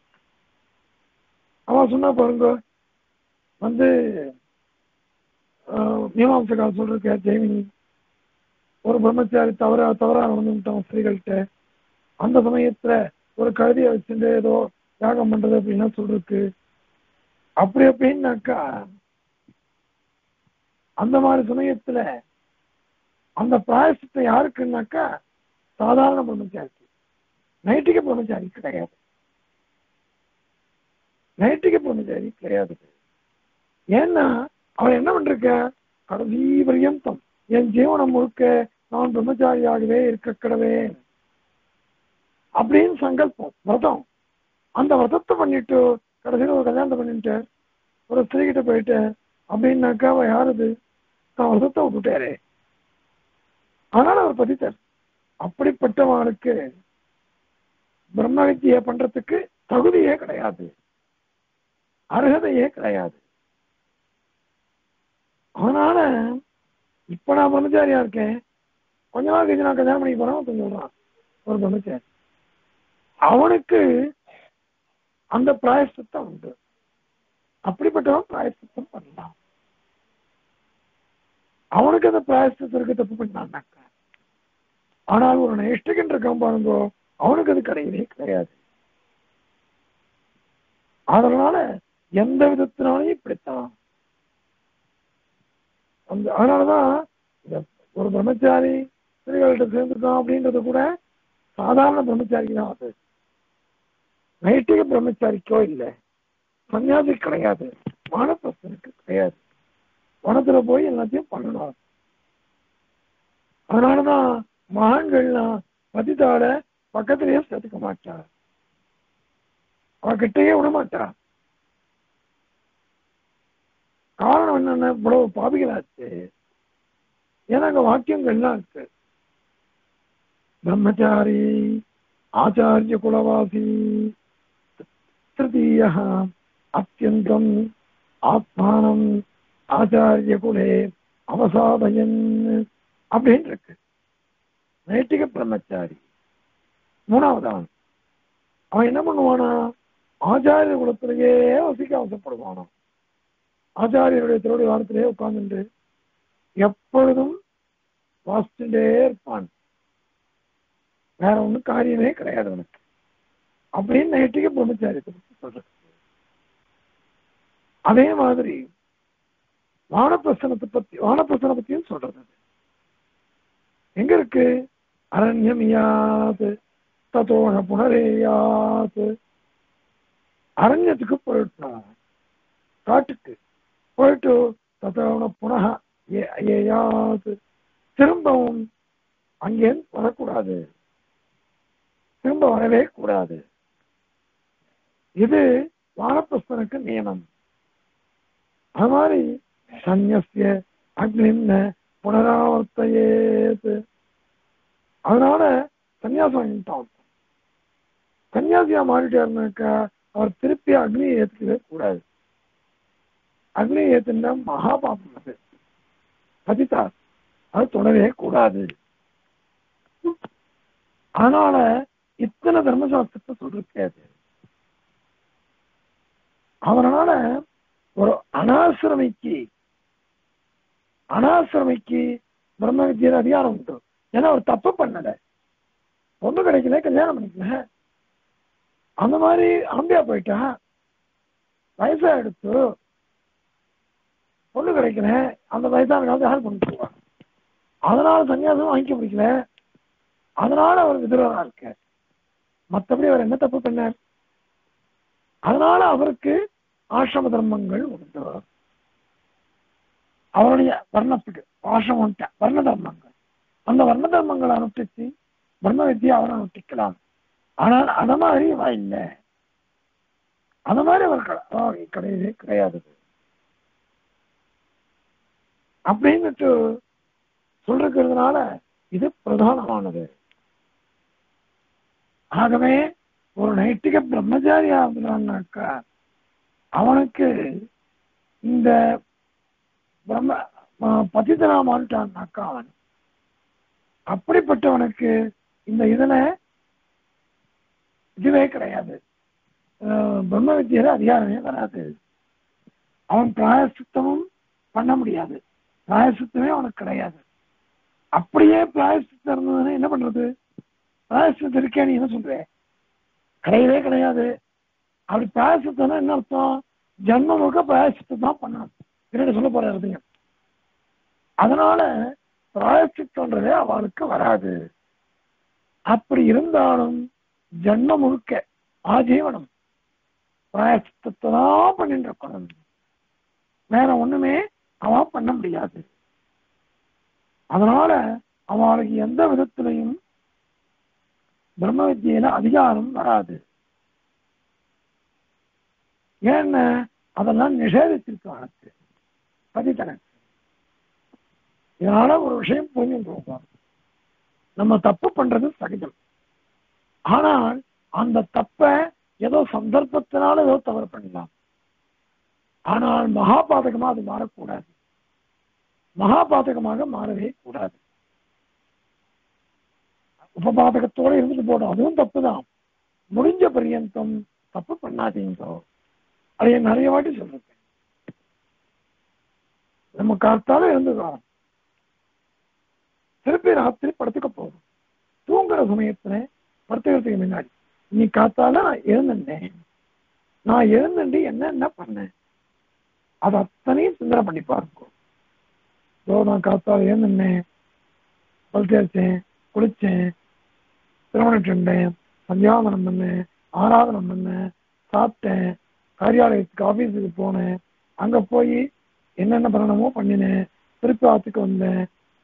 அவன் சொன்னா பாருங்க வந்து மீமாம்சகா சொல்லிருக்க ஜெய்மினி ஒரு பிரம்மச்சாரி தவறா தவறா நடந்துட்டான் ஸ்திரீகள்கிட்ட அந்த சமயத்துல ஒரு கழுதியை வச்சுட்டு ஏதோ யாகம் பண்றது அப்படின்னா சொல்லிருக்கு அப்படி அப்படின்னாக்கா அந்த மாதிரி சமயத்துல அந்த பிராயசத்தை யாருக்குன்னாக்கா சாதாரண பிரம்மச்சாரிக்கு நைட்டிக பிரம்மச்சாரி கிடையாது நைட்டிக பிரம்மச்சாரி கிடையாது ஏன்னா அவன் என்ன பண்றிருக்க கடைசி பரியந்தம் என் ஜீவனம் முழுக்க நான் பிரம்மச்சாரியாகவே இருக்க கிடவே அப்படின்னு சங்கல்பம் விரதம் அந்த விரதத்தை பண்ணிட்டு கடைசியில் ஒரு கல்யாணத்தை பண்ணிட்டு ஒரு ஸ்திரீகிட்ட போயிட்டு அப்படின்னாக்கா அவன் யாருது நான் விரதத்தை விட்டுட்டாரே அதனால அவர் பதித்தார் அப்படிப்பட்டவனுக்கு பிரம்ம வித்தியை பண்றதுக்கு தகுதியே கிடையாது அர்ஹதையே கிடையாது அதனால இப்ப நான் பிரம்மச்சாரியா இருக்கேன் கொஞ்ச நாள் கழிச்சு நான் கல்யாணம் பண்ணி போறேன் ஒருத்தன் சொல்றான் ஒரு பிரம்மச்சாரி அவனுக்கு அந்த பிராயஷ்டித்தம் உண்டு அப்படிப்பட்டவன் பிராயஷ்டித்தம் பண்ணலாம் அவனுக்கு அந்த பிராயஷ்டித்தருக்கு தப்பு பண்ணான்னாக்க ஆனால் ஒரு நைஷ்டிகன் இருக்கான் பாருங்கோ அவனுக்கு அது கிடையவே கிடையாது அதனால எந்த விதத்தினாலையும் இப்படித்தான் அந்த அதனாலதான் இந்த ஒரு பிரம்மச்சாரி ஸ்திரீகள்கிட்ட சேர்ந்துருக்கான் அப்படின்றது கூட சாதாரண பிரம்மச்சாரிக்கு தான் அது நைட்டிக பிரம்மச்சாரிக்கோ இல்லை சன்னியாசி கிடையாது வானப்பிரசனுக்கு கிடையாது வனத்துல போய் எல்லாத்தையும் பண்ணணும் அதனாலதான் மகான்கள்லாம் பதிதாட பக்கத்திலேயே சேர்த்துக்க மாட்டா அவகிட்டயே விட மாட்டா காரணம் என்னன்னா இவ்வளவு பாபிகளாச்சு ஏன்னா அங்க வாக்கியங்கள்லாம் இருக்கு பிரம்மச்சாரி ஆச்சாரிய குலவாசி திருத்தீய அத்தியந்தம் ஆத்மானம் ஆச்சாரிய குலே அவசாதயன் அப்படின்னு இருக்கு நைட்டிக பிரம்மச்சாரி மூணாவதான் அவன் என்ன பண்ணுவானா ஆச்சாரிய குலத்திலேயே வசிக்க அவசப்படுவானோ ஆச்சாரியருடைய திருடைய வாரத்திலேயே உட்கார்ந்துட்டு எப்பொழுதும் வாசிச்சுட்டே இருப்பான் வேற ஒண்ணும் காரியமே கிடையாது அவனுக்கு அப்படின்னு நைட்டிக பிரம்மச்சாரியத்தை பத்தி சொல்றது அதே மாதிரி வானப்பிரசனத்தை பத்தி வானப்பிரசனை பத்தியும் சொல்றது அது. எங்க இருக்கு அரண்யமியாது தத்தோக புனரேயாது அரண்யத்துக்கு போயிட்டான் காட்டுக்கு போயிட்டு தத்தோன புனக ஏயாது திரும்பவும் அங்கே வரக்கூடாது திரும்ப வரவே கூடாது இது வானப்பிரஸ்தனுக்கு நியமம் அது மாதிரி சந்நிய அக்னின்ன புனராவர்த்தையேது அதனால சன்னியாசம் வாங்கிட்டான் சன்னியாசியா மாறிட்டாருனாக்கா அவர் திருப்பி அக்னியை ஏத்துக்கவே கூடாது அக்னியை ஏத்துனா மகாபாபம் அது பதித்தா அது தொடவே கூடாது அதனால இத்தனை தர்மசாஸ்திரத்தை சொல்லிருக்காது அவனால ஒரு அனாசிரமிக்கு அனாசிரமிக்கு பிரம்ம வித்தியில அதிகாரம் உண்டு ஏன்னா அவர் தப்பு பண்ணல பொண்ணு கிடைக்கல கல்யாணம் பண்ணிக்கல அந்த மாதிரி அம்பியா போயிட்டா வயசா எடுத்து பொண்ணு கிடைக்கல அந்த வயசான காலத்து யார் பண்ணி போவா அதனால சன்னியாசம் வாங்கிக்க முடியல அதனால அவர் விதுரரா இருக்க மற்றபடி அவர் என்ன தப்பு பண்ணார் அதனால அவருக்கு ஆசிரம தர்மங்கள் உண்டு அவருடைய வர்ணத்துக்கு ஆசிரமம் உண்டு. வர்ண தர்மங்கள் அந்த வர்ண தர்மங்களை அனுஷ்டிச்சு பிரம்ம வித்தியை அவர் அனுஷ்டிக்கலாம் ஆனால் அத மாதிரி அவ இல்லை அந்த மாதிரி அவர் கட- அவ கிடையவே கிடையாது அப்படின்னுட்டு சொல்றதுனால இது பிரதானமானது ஆகவே ஒரு நைட்டிக பிரம்மச்சாரியா இருந்தான்னாக்கா அவனுக்கு இந்த பிரம்ம ம- பதிதனா மாறிட்டான்னாக்கா அவன் அப்படிப்பட்டவனுக்கு இந்த இதுல இதுவே கிடையாது அஹ் பிரம்ம வித்தியில அதிகாரமே வராது அவன் பிராயசித்தமும் பண்ண முடியாது பிராயசித்தமே அவனுக்கு கிடையாது அப்படியே பிராயசித்தம் இருந்ததுன்னா என்ன பண்றது பிராயசித்தம் இருக்கே நீ என்ன சொல்ற கிடையவே கிடையாது அப்படி பிராயசித்தம்னா என்ன அர்த்தம் ஜென்ம முழுக்க பிராயசித்தம் தான் பண்ணணும் பின்னாடி சொல்ல போற இருந்தீங்க அதனால பிராயசித்தன்றதே அவளுக்கு வராது அப்படி இருந்தாலும் ஜென்ம முழுக்க ஆஜீவனம் பிராயசித்தத்தை தான் பண்ணிட்டு இருக்கணும் வேற ஒண்ணுமே அவன் பண்ண முடியாது அதனால அவளுக்கு எந்த விதத்திலையும் பிரம்ம வித்தியில அதிகாரம் வராது ஏன்னா அதெல்லாம் நிஷேதிச்சிருக்கு அவனுக்கு பதித்தனக்கு இதனால ஒரு விஷயம் புரிஞ்சுட்டு நம்ம தப்பு பண்றது சகஜம் ஆனால் அந்த தப்பை ஏதோ சந்தர்ப்பத்தினால ஏதோ தவறு பண்ணலாம் ஆனால் மகாபாதகமா அது மாறக்கூடாது மகாபாதகமாக மாறவே கூடாது உபபாதகத்தோட இருந்துட்டு போடும் அதுவும் தப்பு தான் முடிஞ்ச பரியந்தம் தப்பு பண்ணாதீங்க அதை நிறைய வாட்டி சொல்லிருக்கேன் நம்ம காத்தால இருந்துக்கிறோம் திருப்பி ராத்திரி படத்துக்கு போகும் தூங்குற சமயத்துல படுத்துக்கிறதுக்கு முன்னாடி நீ காத்தால நான் எழுந்துட்டேன் நான் எழுந்துட்டு என்ன என்ன பண்ணேன் அது அத்தனையும் சிந்தனை பண்ணி பார்க்கும் இதோ நான் காத்தால எழுந்துட்டேன் பல் தேய்ச்சேன் குளிச்சேன் திருமணம் சென்றேன் சந்தியாவனம் பண்ணேன் ஆராதனம் பண்ணேன் சாப்பிட்டேன் காரியாலயத்துக்கு ஆபீஸுக்கு போனேன் அங்க போய் என்னென்ன பண்ணணுமோ பண்ணினேன் திருப்பி ஆத்துக்கு வந்தேன்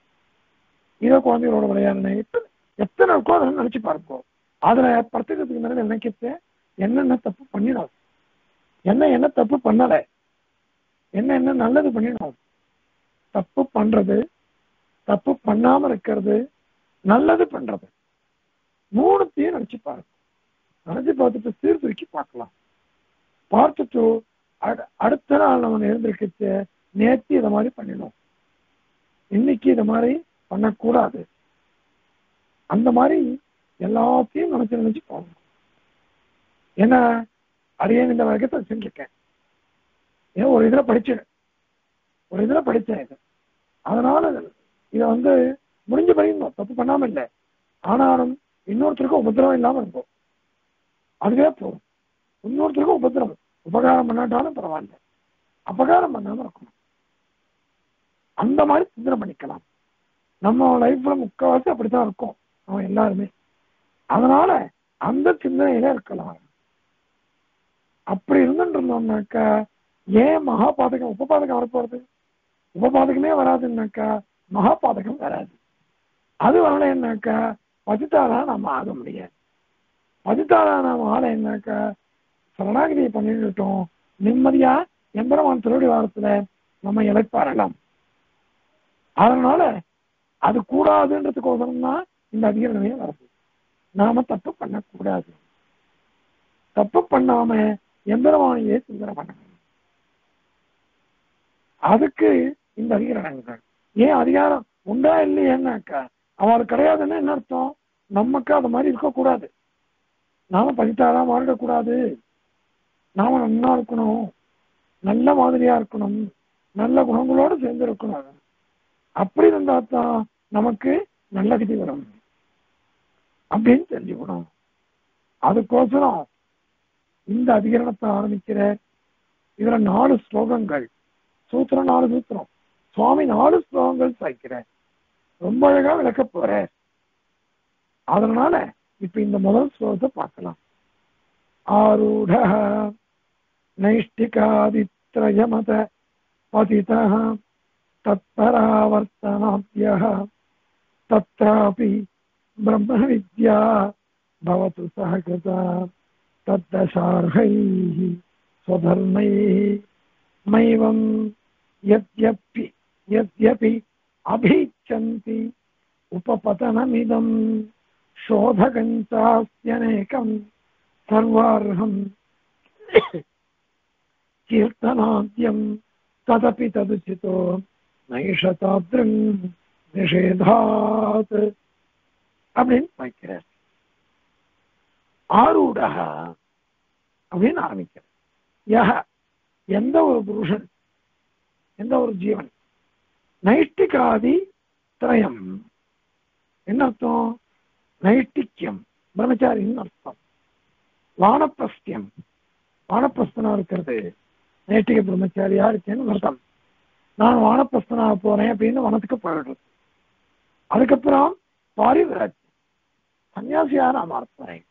இதோ குழந்தைகளோட விளையாடினேன் எத்தனை எத்தனை இருக்கோ அதெல்லாம் நினைச்சு பார்ப்போம் அதுல படுத்துக்கிறதுக்கு மேல நினைக்கிறது என்னென்ன தப்பு பண்ணிடும் என்ன என்ன தப்பு பண்ணல என்ன என்ன நல்லது பண்ணிடும் தப்பு பண்றது தப்பு பண்ணாம இருக்கிறது நல்லது பண்றது மூணுத்தையும் நினைச்சு பாருங்க நினைச்சு பார்த்துட்டு சீர்தூக்கி பார்க்கலாம் பார்த்துட்டு அடு- அடுத்த நாள் நம்ம எழுந்திருக்கச்சு நேற்று இதை மாதிரி பண்ணிடும் இன்னைக்கு இதை மாதிரி பண்ணக்கூடாது அந்த மாதிரி எல்லாத்தையும் நினைச்சு நினைச்சு போகணும் ஏன்னா அடியேன் இந்த வர்க்கத்தை செஞ்சிருக்கேன் ஏன் ஒரு இதுல படிச்சேன் ஒரு இதுல படிச்சேன் இது அதனால இதை வந்து முடிஞ்ச வரையும் தப்பு பண்ணாம இல்லை ஆனாலும் இன்னொருத்தருக்கும் உபத்திரவம் இல்லாம இருக்கும் அதுவே போதும் இன்னொருத்தருக்கும் உபத்திரவம் உபகாரம் பண்ணாட்டாலும் பரவாயில்ல அபகாரம் பண்ணாம இருக்கணும் அந்த மாதிரி சிந்தனை பண்ணிக்கலாம் நம்ம லைஃப்ல முக்கால்வாசி அப்படித்தான் இருக்கும் நம்ம எல்லாருமே அதனால அந்த சிந்தனையில இருக்கலாம் அப்படி இருந்துட்டு இருந்தோம்னாக்கா ஏன் மகாபாதகம் உபபாதகம் வரப்போறது உபபாதகமே வராதுன்னாக்கா மகாபாதகம் வராது அது வரலைன்னாக்கா பதித்தாரா நம்ம ஆக முடியாது பதித்தாரா நாம ஆலைன்னாக்கா சரணாகிதியை பண்ணிட்டோம் நிம்மதியா எம்பெருமான் திருவடி வாரத்துல நம்ம இழைப்பாரலாம் அதனால அது கூடாதுன்றதுக்கோசரம் தான் இந்த அதிகாரமே வருது நாம தப்பு பண்ணக்கூடாது தப்பு பண்ணாம எம்பெருமானையே சிந்தனை பண்ணணும் அதுக்கு இந்த அதிகாரங்கள் ஏன் அதிகாரம் உண்டா இல்லையேன்னாக்கா அவளுக்கு கிடையாதுன்னா என்ன அர்த்தம் நமக்கு அது மாதிரி இருக்கக்கூடாது நாம பதித்தாரா மாறிடக்கூடாது நாம நன்னா இருக்கணும் நல்ல மாதிரியா இருக்கணும் நல்ல குணங்களோடு சேர்ந்து இருக்கணும் அப்படி இருந்தா தான் நமக்கு நல்ல கதி வரும் அப்படின்னு தெரிஞ்சுக்கணும் அதுக்கோசரம் இந்த அதிகரணத்தை ஆரம்பிக்கிற இதுல நாலு ஸ்லோகங்கள் சூத்திரம் நாலு சூத்திரம் சுவாமி நாலு ஸ்லோகங்கள் சாய்க்கிற ரொம்ப அழகா விளக்க போற அதனால இப்ப இந்த முதல் ஸ்லோகத்தை பார்க்கலாம் ஆரூட நைஷ்டிகாதித்ரயமத பதிதः तत्परावर्तनाभ्यः तत्रापि ब्रह्मविद्या भवतु सहकृता तद्दशार्हैः स्वधर्मैः मैवं यद्यपि यद्यपि अभीच्छन्ति उपपतनमिदं शोधकञ्चास्त्यनेकं सर्वार्हं कीर्तनाद्यं तदपि तदुचितो நைஷதாத்ரன் நிஷேதாத் அப்படின்னு வைக்கிறார் ஆரூடக அப்படின்னு ஆரம்பிக்கிறார் யக எந்த ஒரு புருஷன் எந்த ஒரு ஜீவன் நைஷ்டிகாதி திரயம் என்ன அர்த்தம் நைஷ்டிக்கியம் பிரம்மச்சாரின்னு அர்த்தம் வானப்பிரஸ்தியம் வானப்பிரஸ்தனா இருக்கிறது நைஷ்டிக பிரம்மச்சாரியா இருக்கேன்னு அர்த்தம் நான் வானப்பிரஸ்தனாக போறேன் அப்படின்னு வனத்துக்கு போயிடுறது அதுக்கப்புறம் பாரிவிராஜ் சன்னியாசியா நான் மாற போறேன்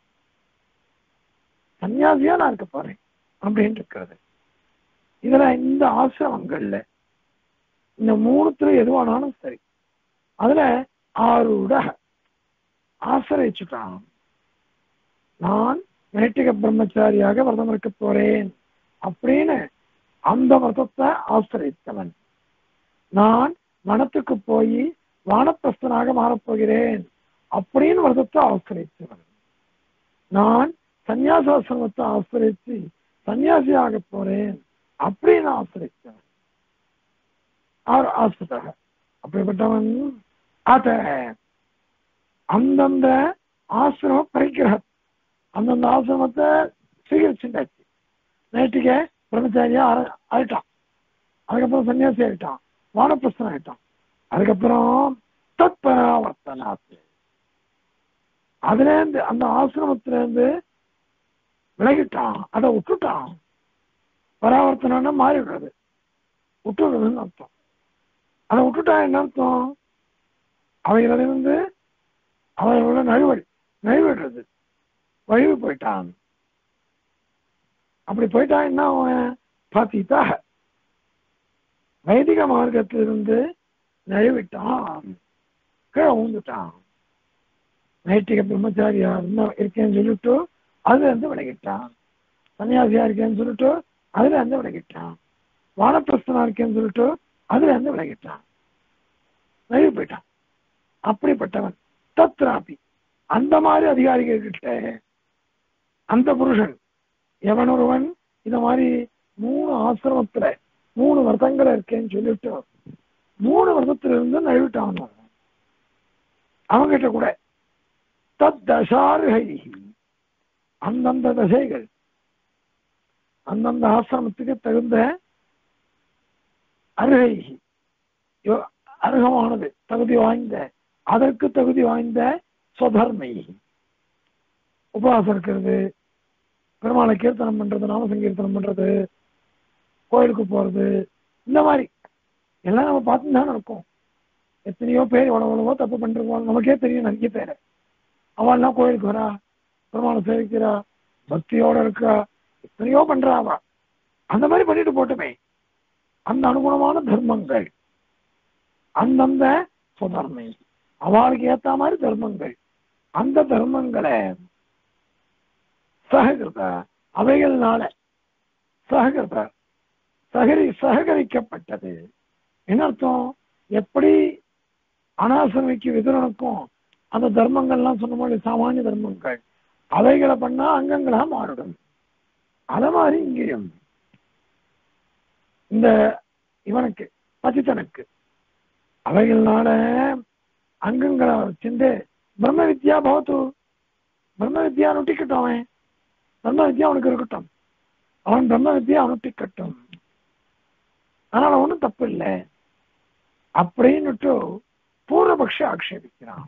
சன்னியாசியா நான் இருக்க போறேன் அப்படின்னு இருக்கிறது இதுல இந்த ஆசிரமங்கள்ல இந்த மூணுத்துல எதுவானாலும் சரி அதுல ஆறுட ஆசிரிச்சுட்டான் நான் நைட்டிக பிரம்மச்சாரியாக விரதம் இருக்க போறேன் அப்படின்னு அந்த விரதத்தை ஆசிரியத்தவன் நான் வனத்துக்கு போய் வானப்பிரஸ்தனாக மாறப்போகிறேன் அப்படின்னு விரதத்தை ஆசிரியச்சவன் நான் சன்னியாசாசிரமத்தை ஆசிரிச்சு சன்னியாசியாக போறேன் அப்படின்னு ஆசிரிச்சவன் அவர் ஆசிரியாக அப்படிப்பட்டவன் அத அந்தந்த ஆசிரம பரிகிரகம் அந்தந்த ஆசிரமத்தை சுவீகரிச்சுட்டாச்சு நேற்றுக்கே பிரம்மச்சாரியா ஆர- ஆயிட்டான் அதுக்கப்புறம் சன்னியாசி ஆயிட்டான் வானப்பிரசன் ஆயிட்டான் அதுக்கப்புறம் தத்பராவர்த்தனாத்து அதுல இருந்து அந்த ஆசிரமத்துல இருந்து விலகிட்டான் அதை விட்டுட்டான் பராவர்த்தனா மாறி விடுறது விட்டுடுறதுன்னு அர்த்தம் அதை விட்டுட்டா என்ன அர்த்தம் அவைகளிலிருந்து அவர்களோட நழுவடி நழுவிடுறது வழிவு போயிட்டான் அப்படி போயிட்டான் என்ன அவன் பாத்தித்தாக வைதிக மார்க்கத்திலிருந்து நழுவிட்டான் கீழே ஊந்துட்டான் நைட்டிக பிரம்மச்சாரியா இருந்தா இருக்கேன்னு சொல்லிட்டு அதுல இருந்து விலகிட்டான் சன்னியாசியா இருக்கேன்னு சொல்லிட்டு அதுல இருந்து விலகிட்டான் வானப்பிரஸ்தனா இருக்கேன்னு சொல்லிட்டு அதுல இருந்து விலகிட்டான் நழுவி போயிட்டான் அப்படிப்பட்டவன் தத்ராபி அந்த மாதிரி அதிகாரிகள் கிட்ட அந்த புருஷன் எவன் ஒருவன் இந்த மாதிரி மூணு ஆசிரமத்துல மூணு வருஷங்கள் இருக்கேன்னு சொல்லிட்டு மூணு வருஷத்துல இருந்து நழுவிட்டான் அவங்கிட்ட கூட தத் தசாருகை அந்தந்த தசைகள் அந்தந்த ஆசிரமத்துக்கு தகுந்த அருகை யோ- அருகமானது தகுதி வாய்ந்த அதற்கு தகுதி வாய்ந்த சொதர்மை உபவாசம் இருக்கிறது பெருமாளை கீர்த்தனம் பண்றது நாம சங்கீர்த்தனம் பண்றது கோயிலுக்கு போறது இந்த மாதிரி எல்லாம் நம்ம பார்த்து தானே இருக்கோம் எத்தனையோ பேர் எவ்வளவு எவ்வளவோ தப்பு பண்ணிருக்கோம் நமக்கே தெரியும் நிறைய பேர் அவள்லாம் கோயிலுக்கு வரா பெருமாளை சேவிக்கிறா பக்தியோட இருக்கா எத்தனையோ பண்றா அவ அந்த மாதிரி பண்ணிட்டு போட்டுமே அந்த அனுகுணமான தர்மங்கள் அந்தந்த சுதர்மை அவளுக்கு ஏத்த மாதிரி தர்மங்கள் அந்த தர்மங்களை சககிருத அவைகள்னால சககிருத சகரி சககரிக்கப்பட்டது என்ன அர்த்தம் எப்படி அனாசிரமிக்கு விதுரனுக்கும் அந்த தர்மங்கள்லாம் சொன்ன மாதிரி சாமானிய தர்மங்கள் அவைகளை பண்ணா அங்கங்களா மாறிடும் அத மாதிரி இங்கேயும் இந்த இவனுக்கு பச்சித்தனுக்கு அவைகள்னால அங்கங்களை வச்சுட்டு பிரம்ம வித்யா பவத்து பிரம்ம வித்யா நுட்டிக்கட்டும் அவன் பிரம்ம வித்யா அவனுக்கு இருக்கட்டும் அவன் பிரம்ம வித்யா அனுட்டிக்கட்டும் அதனால ஒண்ணும் தப்பு இல்லை அப்படின்னுட்டு பூர்வபக்ஷ ஆக்ஷேபிக்கிறான்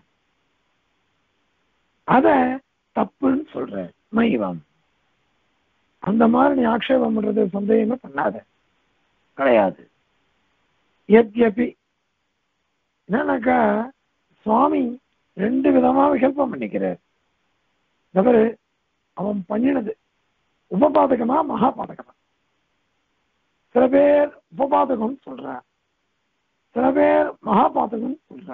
அத தப்புன்னு சொல்ற மைவம் அந்த மாதிரி நீ ஆக்ஷேபம் பண்றது சந்தேகமே பண்ணாத கிடையாது எத்யபி என்னன்னாக்கா சுவாமி ரெண்டு விதமா விகல்பம் பண்ணிக்கிறார் தவறு அவன் பண்ணினது உபபாதகமா மகாபாதகமா சில பேர் உபபாதகம் சொல்ற சில பேர் மகாபாதகம் சொல்ற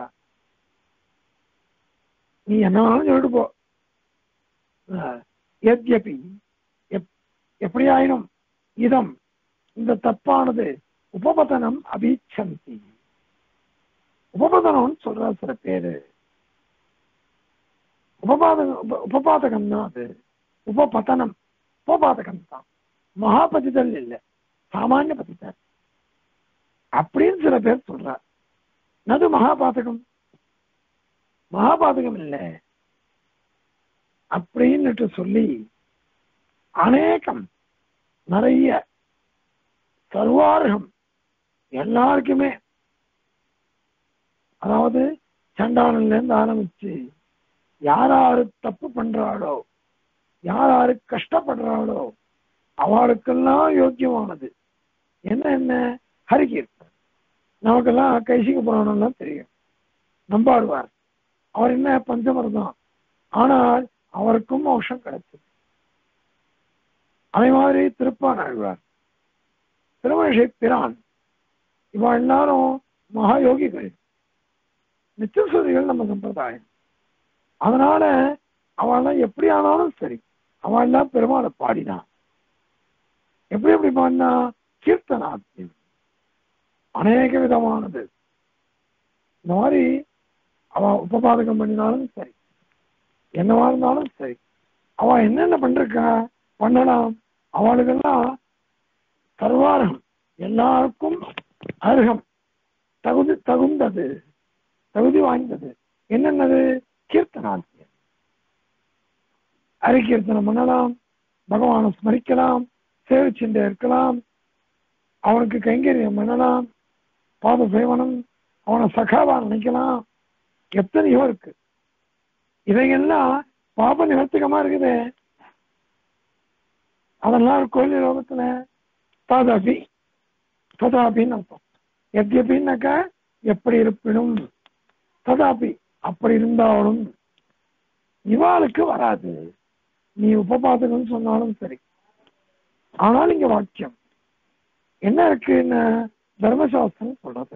நீ என்ன வேணாலும் சொல்லிட்டு போ அஹ், எத்யபி எப்- எப்படி ஆயினும் இதம் இந்த தப்பானது உபபதனம் அபீச்சந்தி உபபதனம்னு சொல்ற சில பேரு உபபாதகம் உப- உபபாதகம் தான் அது உபபதனம் உபபாதகம் தான் மகாபதிதல் இல்லை சாமானிய பதித்தல் அப்படின்னு சில பேர் சொல்றார் நது மகாபாதகம் மகாபாதகம் இல்லை அப்படின்னுட்டு சொல்லி அநேகம் நிறைய சர்வார்கம் எல்லாருக்குமே அதாவது சண்டாளன்ல இருந்து ஆரம்பிச்சு யார் யாரு தப்பு பண்றாளோ யார் யாரு கஷ்டப்படுறாளோ அவளுக்கெல்லாம் யோக்கியமானது என்ன என்ன ஹரிகீர்த்தன் நமக்கெல்லாம் கைசிக புராணம்லாம் தெரியும் நம்பாடுவார் அவர் என்ன பஞ்சமர் தான் ஆனால் அவருக்கும் மோட்சம் கிடைச்சது அதே மாதிரி திருப்பான் ஆழ்வார் திருமணி பிரான் இவ எல்லாரும் மகா யோகிகள் நித்தியசுதிகள் நம்ம சம்பிரதாயம் அதனால அவெல்லாம் எப்படி ஆனாலும் சரி அவெல்லாம் பெருமாளை பாடினான் எப்படி எப்படி பாடினா கீர்த்தனாத்தியம் அநேக விதமானது இந்த மாதிரி அவ உபபாதகம் பண்ணினாலும் சரி என்னவா இருந்தாலும் சரி அவ என்னென்ன பண்ணிருக்கா பண்ணலாம் அவளுக்கெல்லாம் சர்வாரகம் எல்லாருக்கும் அருகம் தகுதி தகுந்தது தகுதி வாய்ந்தது என்னென்னது கீர்த்தனாத்தியம் அரிக்கீர்த்தனம் பண்ணலாம் பகவானை ஸ்மரிக்கலாம் சேவிச்சுட்டே இருக்கலாம் அவனுக்கு கைங்கரியம் பண்ணலாம் பாத சேவனம் அவனை சகாவா நினைக்கலாம் எத்தனையோ இருக்கு இதையெல்லாம் பாப நிவர்த்திகமா இருக்குது அதெல்லாம் கோயில் லோகத்துல தாதாபி ததாபின்னு அர்த்தம் எத்யபின்னாக்கா எப்படி இருப்பினும் ததாபி அப்படி இருந்தாலும் இவாளுக்கு வராது நீ உபபாதகம்னு சொன்னாலும் சரி ஆனால் இங்க வாக்கியம் என்ன இருக்குன்னு தர்மசாஸ்திரம் சொல்றது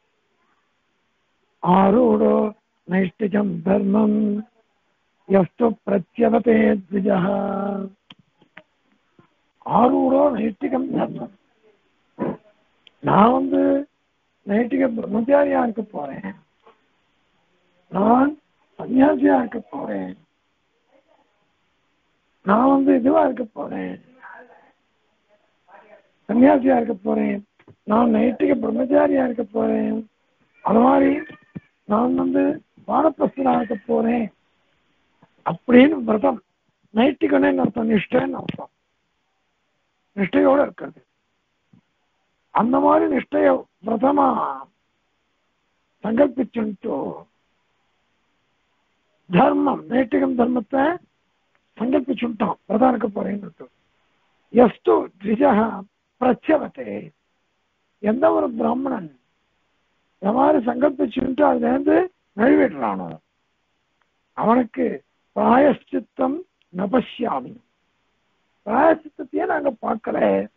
ஆரூடோ நைஷ்டிகம் தர்மம் எஸ்து பிரத்யவதே த்விஜா ஆரூடோ நைஷ்டிகம் தர்மம் நான் வந்து நைட்டிக பிரம்மச்சாரியா இருக்க போறேன் நான் சன்னியாசியா இருக்க போறேன் நான் வந்து இதுவா இருக்க போறேன் சன்னியாசியா இருக்க போறேன் நான் நைட்டிக பிரம்மச்சாரியா இருக்க போறேன் அது மாதிரி நான் வந்து வானப்பிரஸ்தனா இருக்க போறேன் அப்படின்னு விரதம் நைட்டிகன்னு அர்த்தம் நிஷ்டைன்னு அர்த்தம் நிஷ்டையோட இருக்கிறது அந்த மாதிரி நிஷ்டைய விரதமா சங்கல்பிச்சுட்டு தர்மம் நைட்டிகம் தர்மத்தை சங்கல்பிச்சுட்டான் விரதம் இருக்க போறேன்னு எஸ்து த்விஜா பிரச்சவத்தே எந்த ஒரு பிராமணன் இந்த மாதிரி சங்கல்பிச்சுட்டு அதுலேருந்து நிறைவேற்றானோ அவனுக்கு பிராயஷ்சித்தம் நபஷ்யாமி பிராயசித்தத்தையே நாங்க பார்க்கல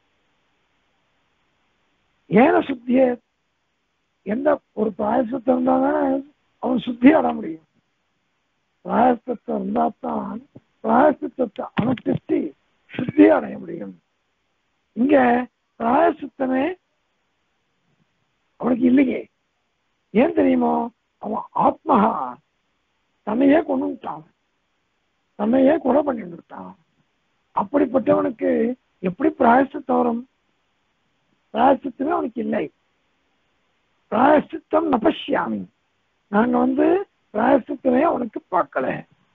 ஏன சுத்தியே எந்த ஒரு பிராயசத்தம் இருந்தாதானே அவன் சுத்தி அட முடியும் பிராயசத்தம் இருந்தா தான் பிராயசித்தத்தை அனுஷ்டித்து சுத்தி அடைய முடியும் இங்க பிராயசித்தமே அவனுக்கு இல்லையே ஏன் தெரியுமோ அவன் ஆத்மகா தன்னையே கொண்டு விட்டான் தன்னையே கொலை பண்ணி விட்டான் அப்படிப்பட்டவனுக்கு எப்படி பிராயசித்தம் வரும் பிராயசித்தமே அவனுக்கு இல்லை பிராயசித்தம் நபஷ்யாமி நாங்க வந்து பிராயசித்தமே அவனுக்கு பார்க்கல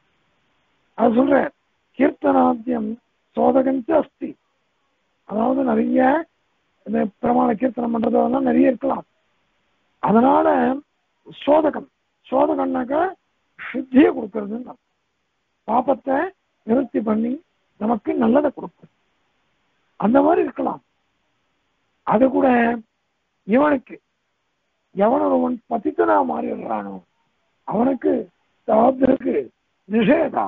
அது சொல்ற கீர்த்தனாத்தியம் சோதகஞ்சு அஸ்தி அதாவது நிறைய இந்த பிரமாண கீர்த்தனம் பண்றதெல்லாம் நிறைய இருக்கலாம் அதனால சோதகம் சோதகம்னாக்கா சுத்தியை கொடுக்கறதுன்னு அர்த்தம். பாபத்தை நிவர்த்தி பண்ணி நமக்கு நல்லதை கொடுக்கும் அந்த மாதிரி இருக்கலாம் அது கூட இவனுக்கு எவன் ஒருவன் பதித்தனா மாறிடுறானோ அவனுக்கு தாத்திற்கு நிஷேதா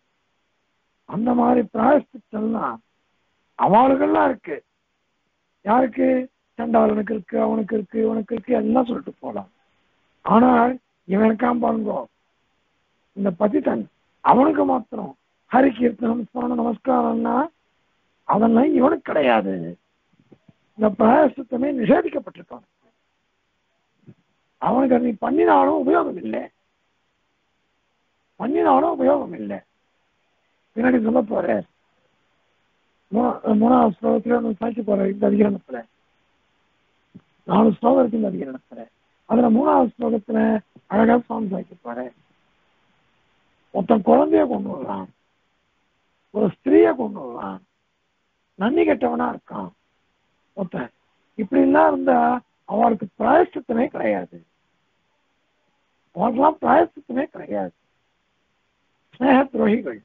அந்த மாதிரி பிராயஷ்டித்தம்லாம் அவளுக்கெல்லாம் இருக்கு யாருக்கு சண்டாளனுக்கு இருக்கு அவனுக்கு இருக்கு இவனுக்கு இருக்கு எல்லாம் சொல்லிட்டு போலாம் ஆனால் இவனுக்காம் பாருங்கோ இந்த பதித்தன் அவனுக்கு மாத்திரம் ஹரி கீர்த்தனம் ஸ்மரண நமஸ்காரம்னா அதெல்லாம் இவனுக்கு கிடையாது இந்த பிராயசித்தமே நிஷேதிக்கப்பட்டிருக்கான் அவனுக்கு அது நீ பண்ணினாலும் உபயோகம் இல்லை பண்ணினாலும் உபயோகம் இல்லை பின்னாடி சொல்ல போற மூணா- மூணாவது ஸ்லோகத்துல ஒன்று சாய்ச்சி போற இந்த அதிகரணத்துல நாலு ஸ்லோகம் இருக்கு இந்த அதிகரணத்துல அதுல மூணாவது ஸ்லோகத்துல அழகா சுவாமி சாய்ச்சி போற ஒருத்தன் குழந்தைய கொண்டு வரலாம் ஒரு ஸ்திரீய கொண்டு வரலாம் நன்னி கெட்டவனா இருக்கான் ஒருத்தன் இப்படி எல்லாம் இருந்தா அவளுக்கு பிராயசித்தமே கிடையாது அவளுக்கெல்லாம் பிராயசித்தமே கிடையாது ஸ்நேக துரோகிகள்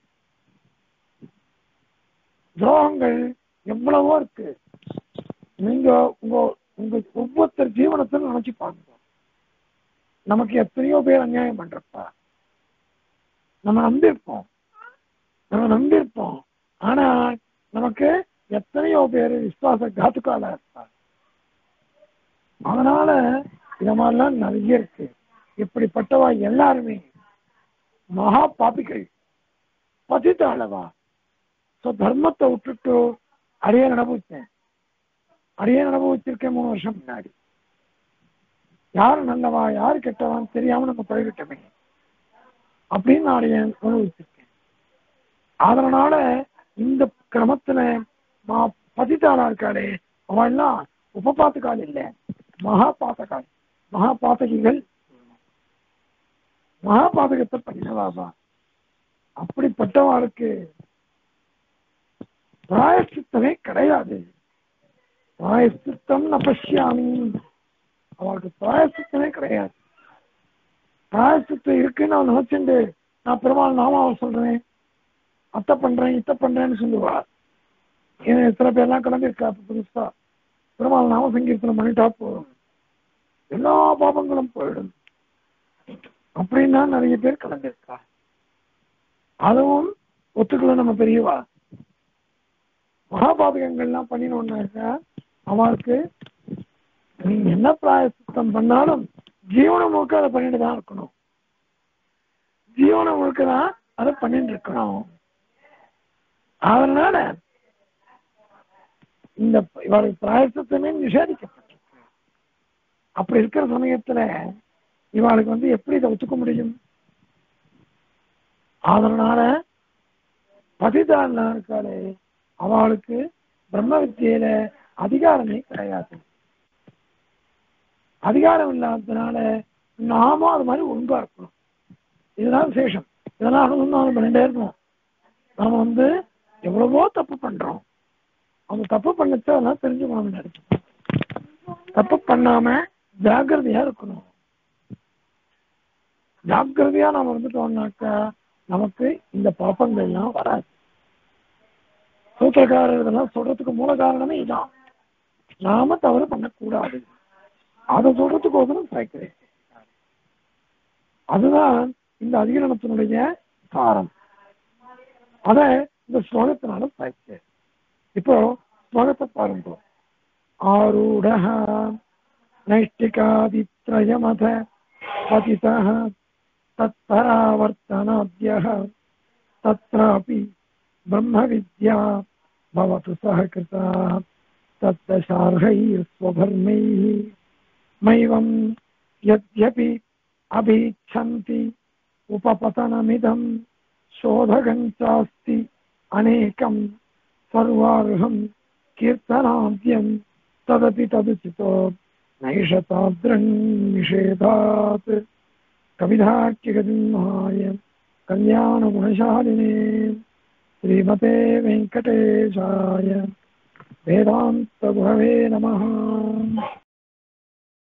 துரோகங்கள் எவ்வளவோ இருக்கு நீங்க உங்க உங்க ஒவ்வொருத்தர் ஜீவனத்தில் நினைச்சு பாருங்க நமக்கு எத்தனையோ பேர் அநியாயம் பண்றப்பா நம்ம நம்பியிருப்போம் நம்ம நம்பியிருப்போம் ஆனா நமக்கு எத்தனையோ பேர் விசுவாச காத்துக்கால இருப்பா அதனால இந்த மாதிரிலாம் நிறைய இருக்கு இப்படிப்பட்டவா எல்லாருமே மகா பாபிகள் பதித்த அளவா ஸோ தர்மத்தை விட்டுட்டு அடைய அனுபவிச்சேன் அடைய அனுபவிச்சிருக்கேன் மூணு வருஷம் முன்னாடி யார் நல்லவா யார் கெட்டவான்னு தெரியாம நம்ம பழகிட்டோமே அப்படின்னு நான் அடைய அனுபவிச்சிருக்கேன் அதனால இந்த கிரமத்துல மா பதித்தாளா இருக்காளே அவள்லாம் உப பாத்தகால் இல்ல மகா பாத்தகால் மகா பாத்தகிகள் மகா பாதகத்தை பண்ணினவாபா அப்படிப்பட்டவாளுக்கு பிராயசித்தமே கிடையாது பிராயசித்தம் நபஷ்யாமி அவளுக்கு பிராயசித்தமே கிடையாது பிராயசித்தம் இருக்குன்னு அவன் நினைச்சுண்டு நான் பெருமாள் நாமாவை சொல்றேன் அத்தை பண்றேன் இத்தை பண்றேன்னு சொல்லுவா ஏன்னா சில பேர்லாம் கிளம்பியிருக்கா இப்ப புதுசா பெருமாள் நாம சங்கீர்த்தனம் பண்ணிட்டா போதும் எல்லா பாபங்களும் போயிடும் அப்படின்னா நிறைய பேர் கலந்துருக்கா அதுவும் ஒத்துக்கல நம்ம பெரியவா மகாபாதகங்கள்லாம் பண்ணினோம்னாக்கா அவளுக்கு நீ என்ன பிராயசித்தம் பண்ணாலும் ஜீவன முழுக்க அதை பண்ணிட்டு தான் இருக்கணும் ஜீவன முழுக்க தான் அதை பண்ணிட்டு இருக்கணும் அதனால இந்த இவளுக்கு பிராயசத்தமே நிஷேதிக்கப்பட்டிருக்கு அப்படி இருக்கிற சமயத்துல இவாளுக்கு வந்து எப்படி இதை ஒத்துக்க முடியும் அதனால பதிதான் இருக்காளே அவளுக்கு பிரம்ம வித்தியில அதிகாரமே கிடையாது அதிகாரம் இல்லாததுனால நாமும் அது மாதிரி ஒழுங்கா இருக்கணும் இதுதான் விசேஷம் இதெல்லாம் அனுபவம் பண்ணிட்டே இருக்கணும் நாம வந்து எவ்வளவோ தப்பு பண்றோம் அந்த தப்பு பண்ணச்சு அதெல்லாம் தெரிஞ்சுக்கணும் நினைச்சு தப்பு பண்ணாம ஜாக்கிரதையா இருக்கணும் ஜாக்கிரதையா நாம இருந்துட்டோம்னாக்கா நமக்கு இந்த பாப்பங்கள்லாம் வராது சூத்திரக்காரர் இதெல்லாம் சொல்றதுக்கு மூல காரணமே இதான் நாம தவறு பண்ணக்கூடாது அதை சொல்றதுக்கு ஒருத்தரும் சாய்க்கிறேன் அதுதான் இந்த அதிகரணத்தினுடைய சாரம் அத இந்த ஸ்லோகத்தினால சாய்க்கிறேன் இப்போ ஸ்லோகத்தை பாருங்க ஆரூட நைஷ்டிகாதித்ரயமத பதிதः तत्परावर्तनाद्यः तत्रापि ब्रह्मविद्या भवतु सहकृता तत्दशार्हैर्स्वधर्मैः मैवं यद्यपि अभीच्छन्ति उपपतनमिदं शोधकं चास्ति अनेकं सर्वार्हं कीर्तनाद्यं तदपि तदुचितो नैषताद्रन् निषेधात् कविधाख्यगजिह्माय कल्याणगुणशालिने श्रीमते वेङ्कटेशाय वेदान्तगुरवे नमः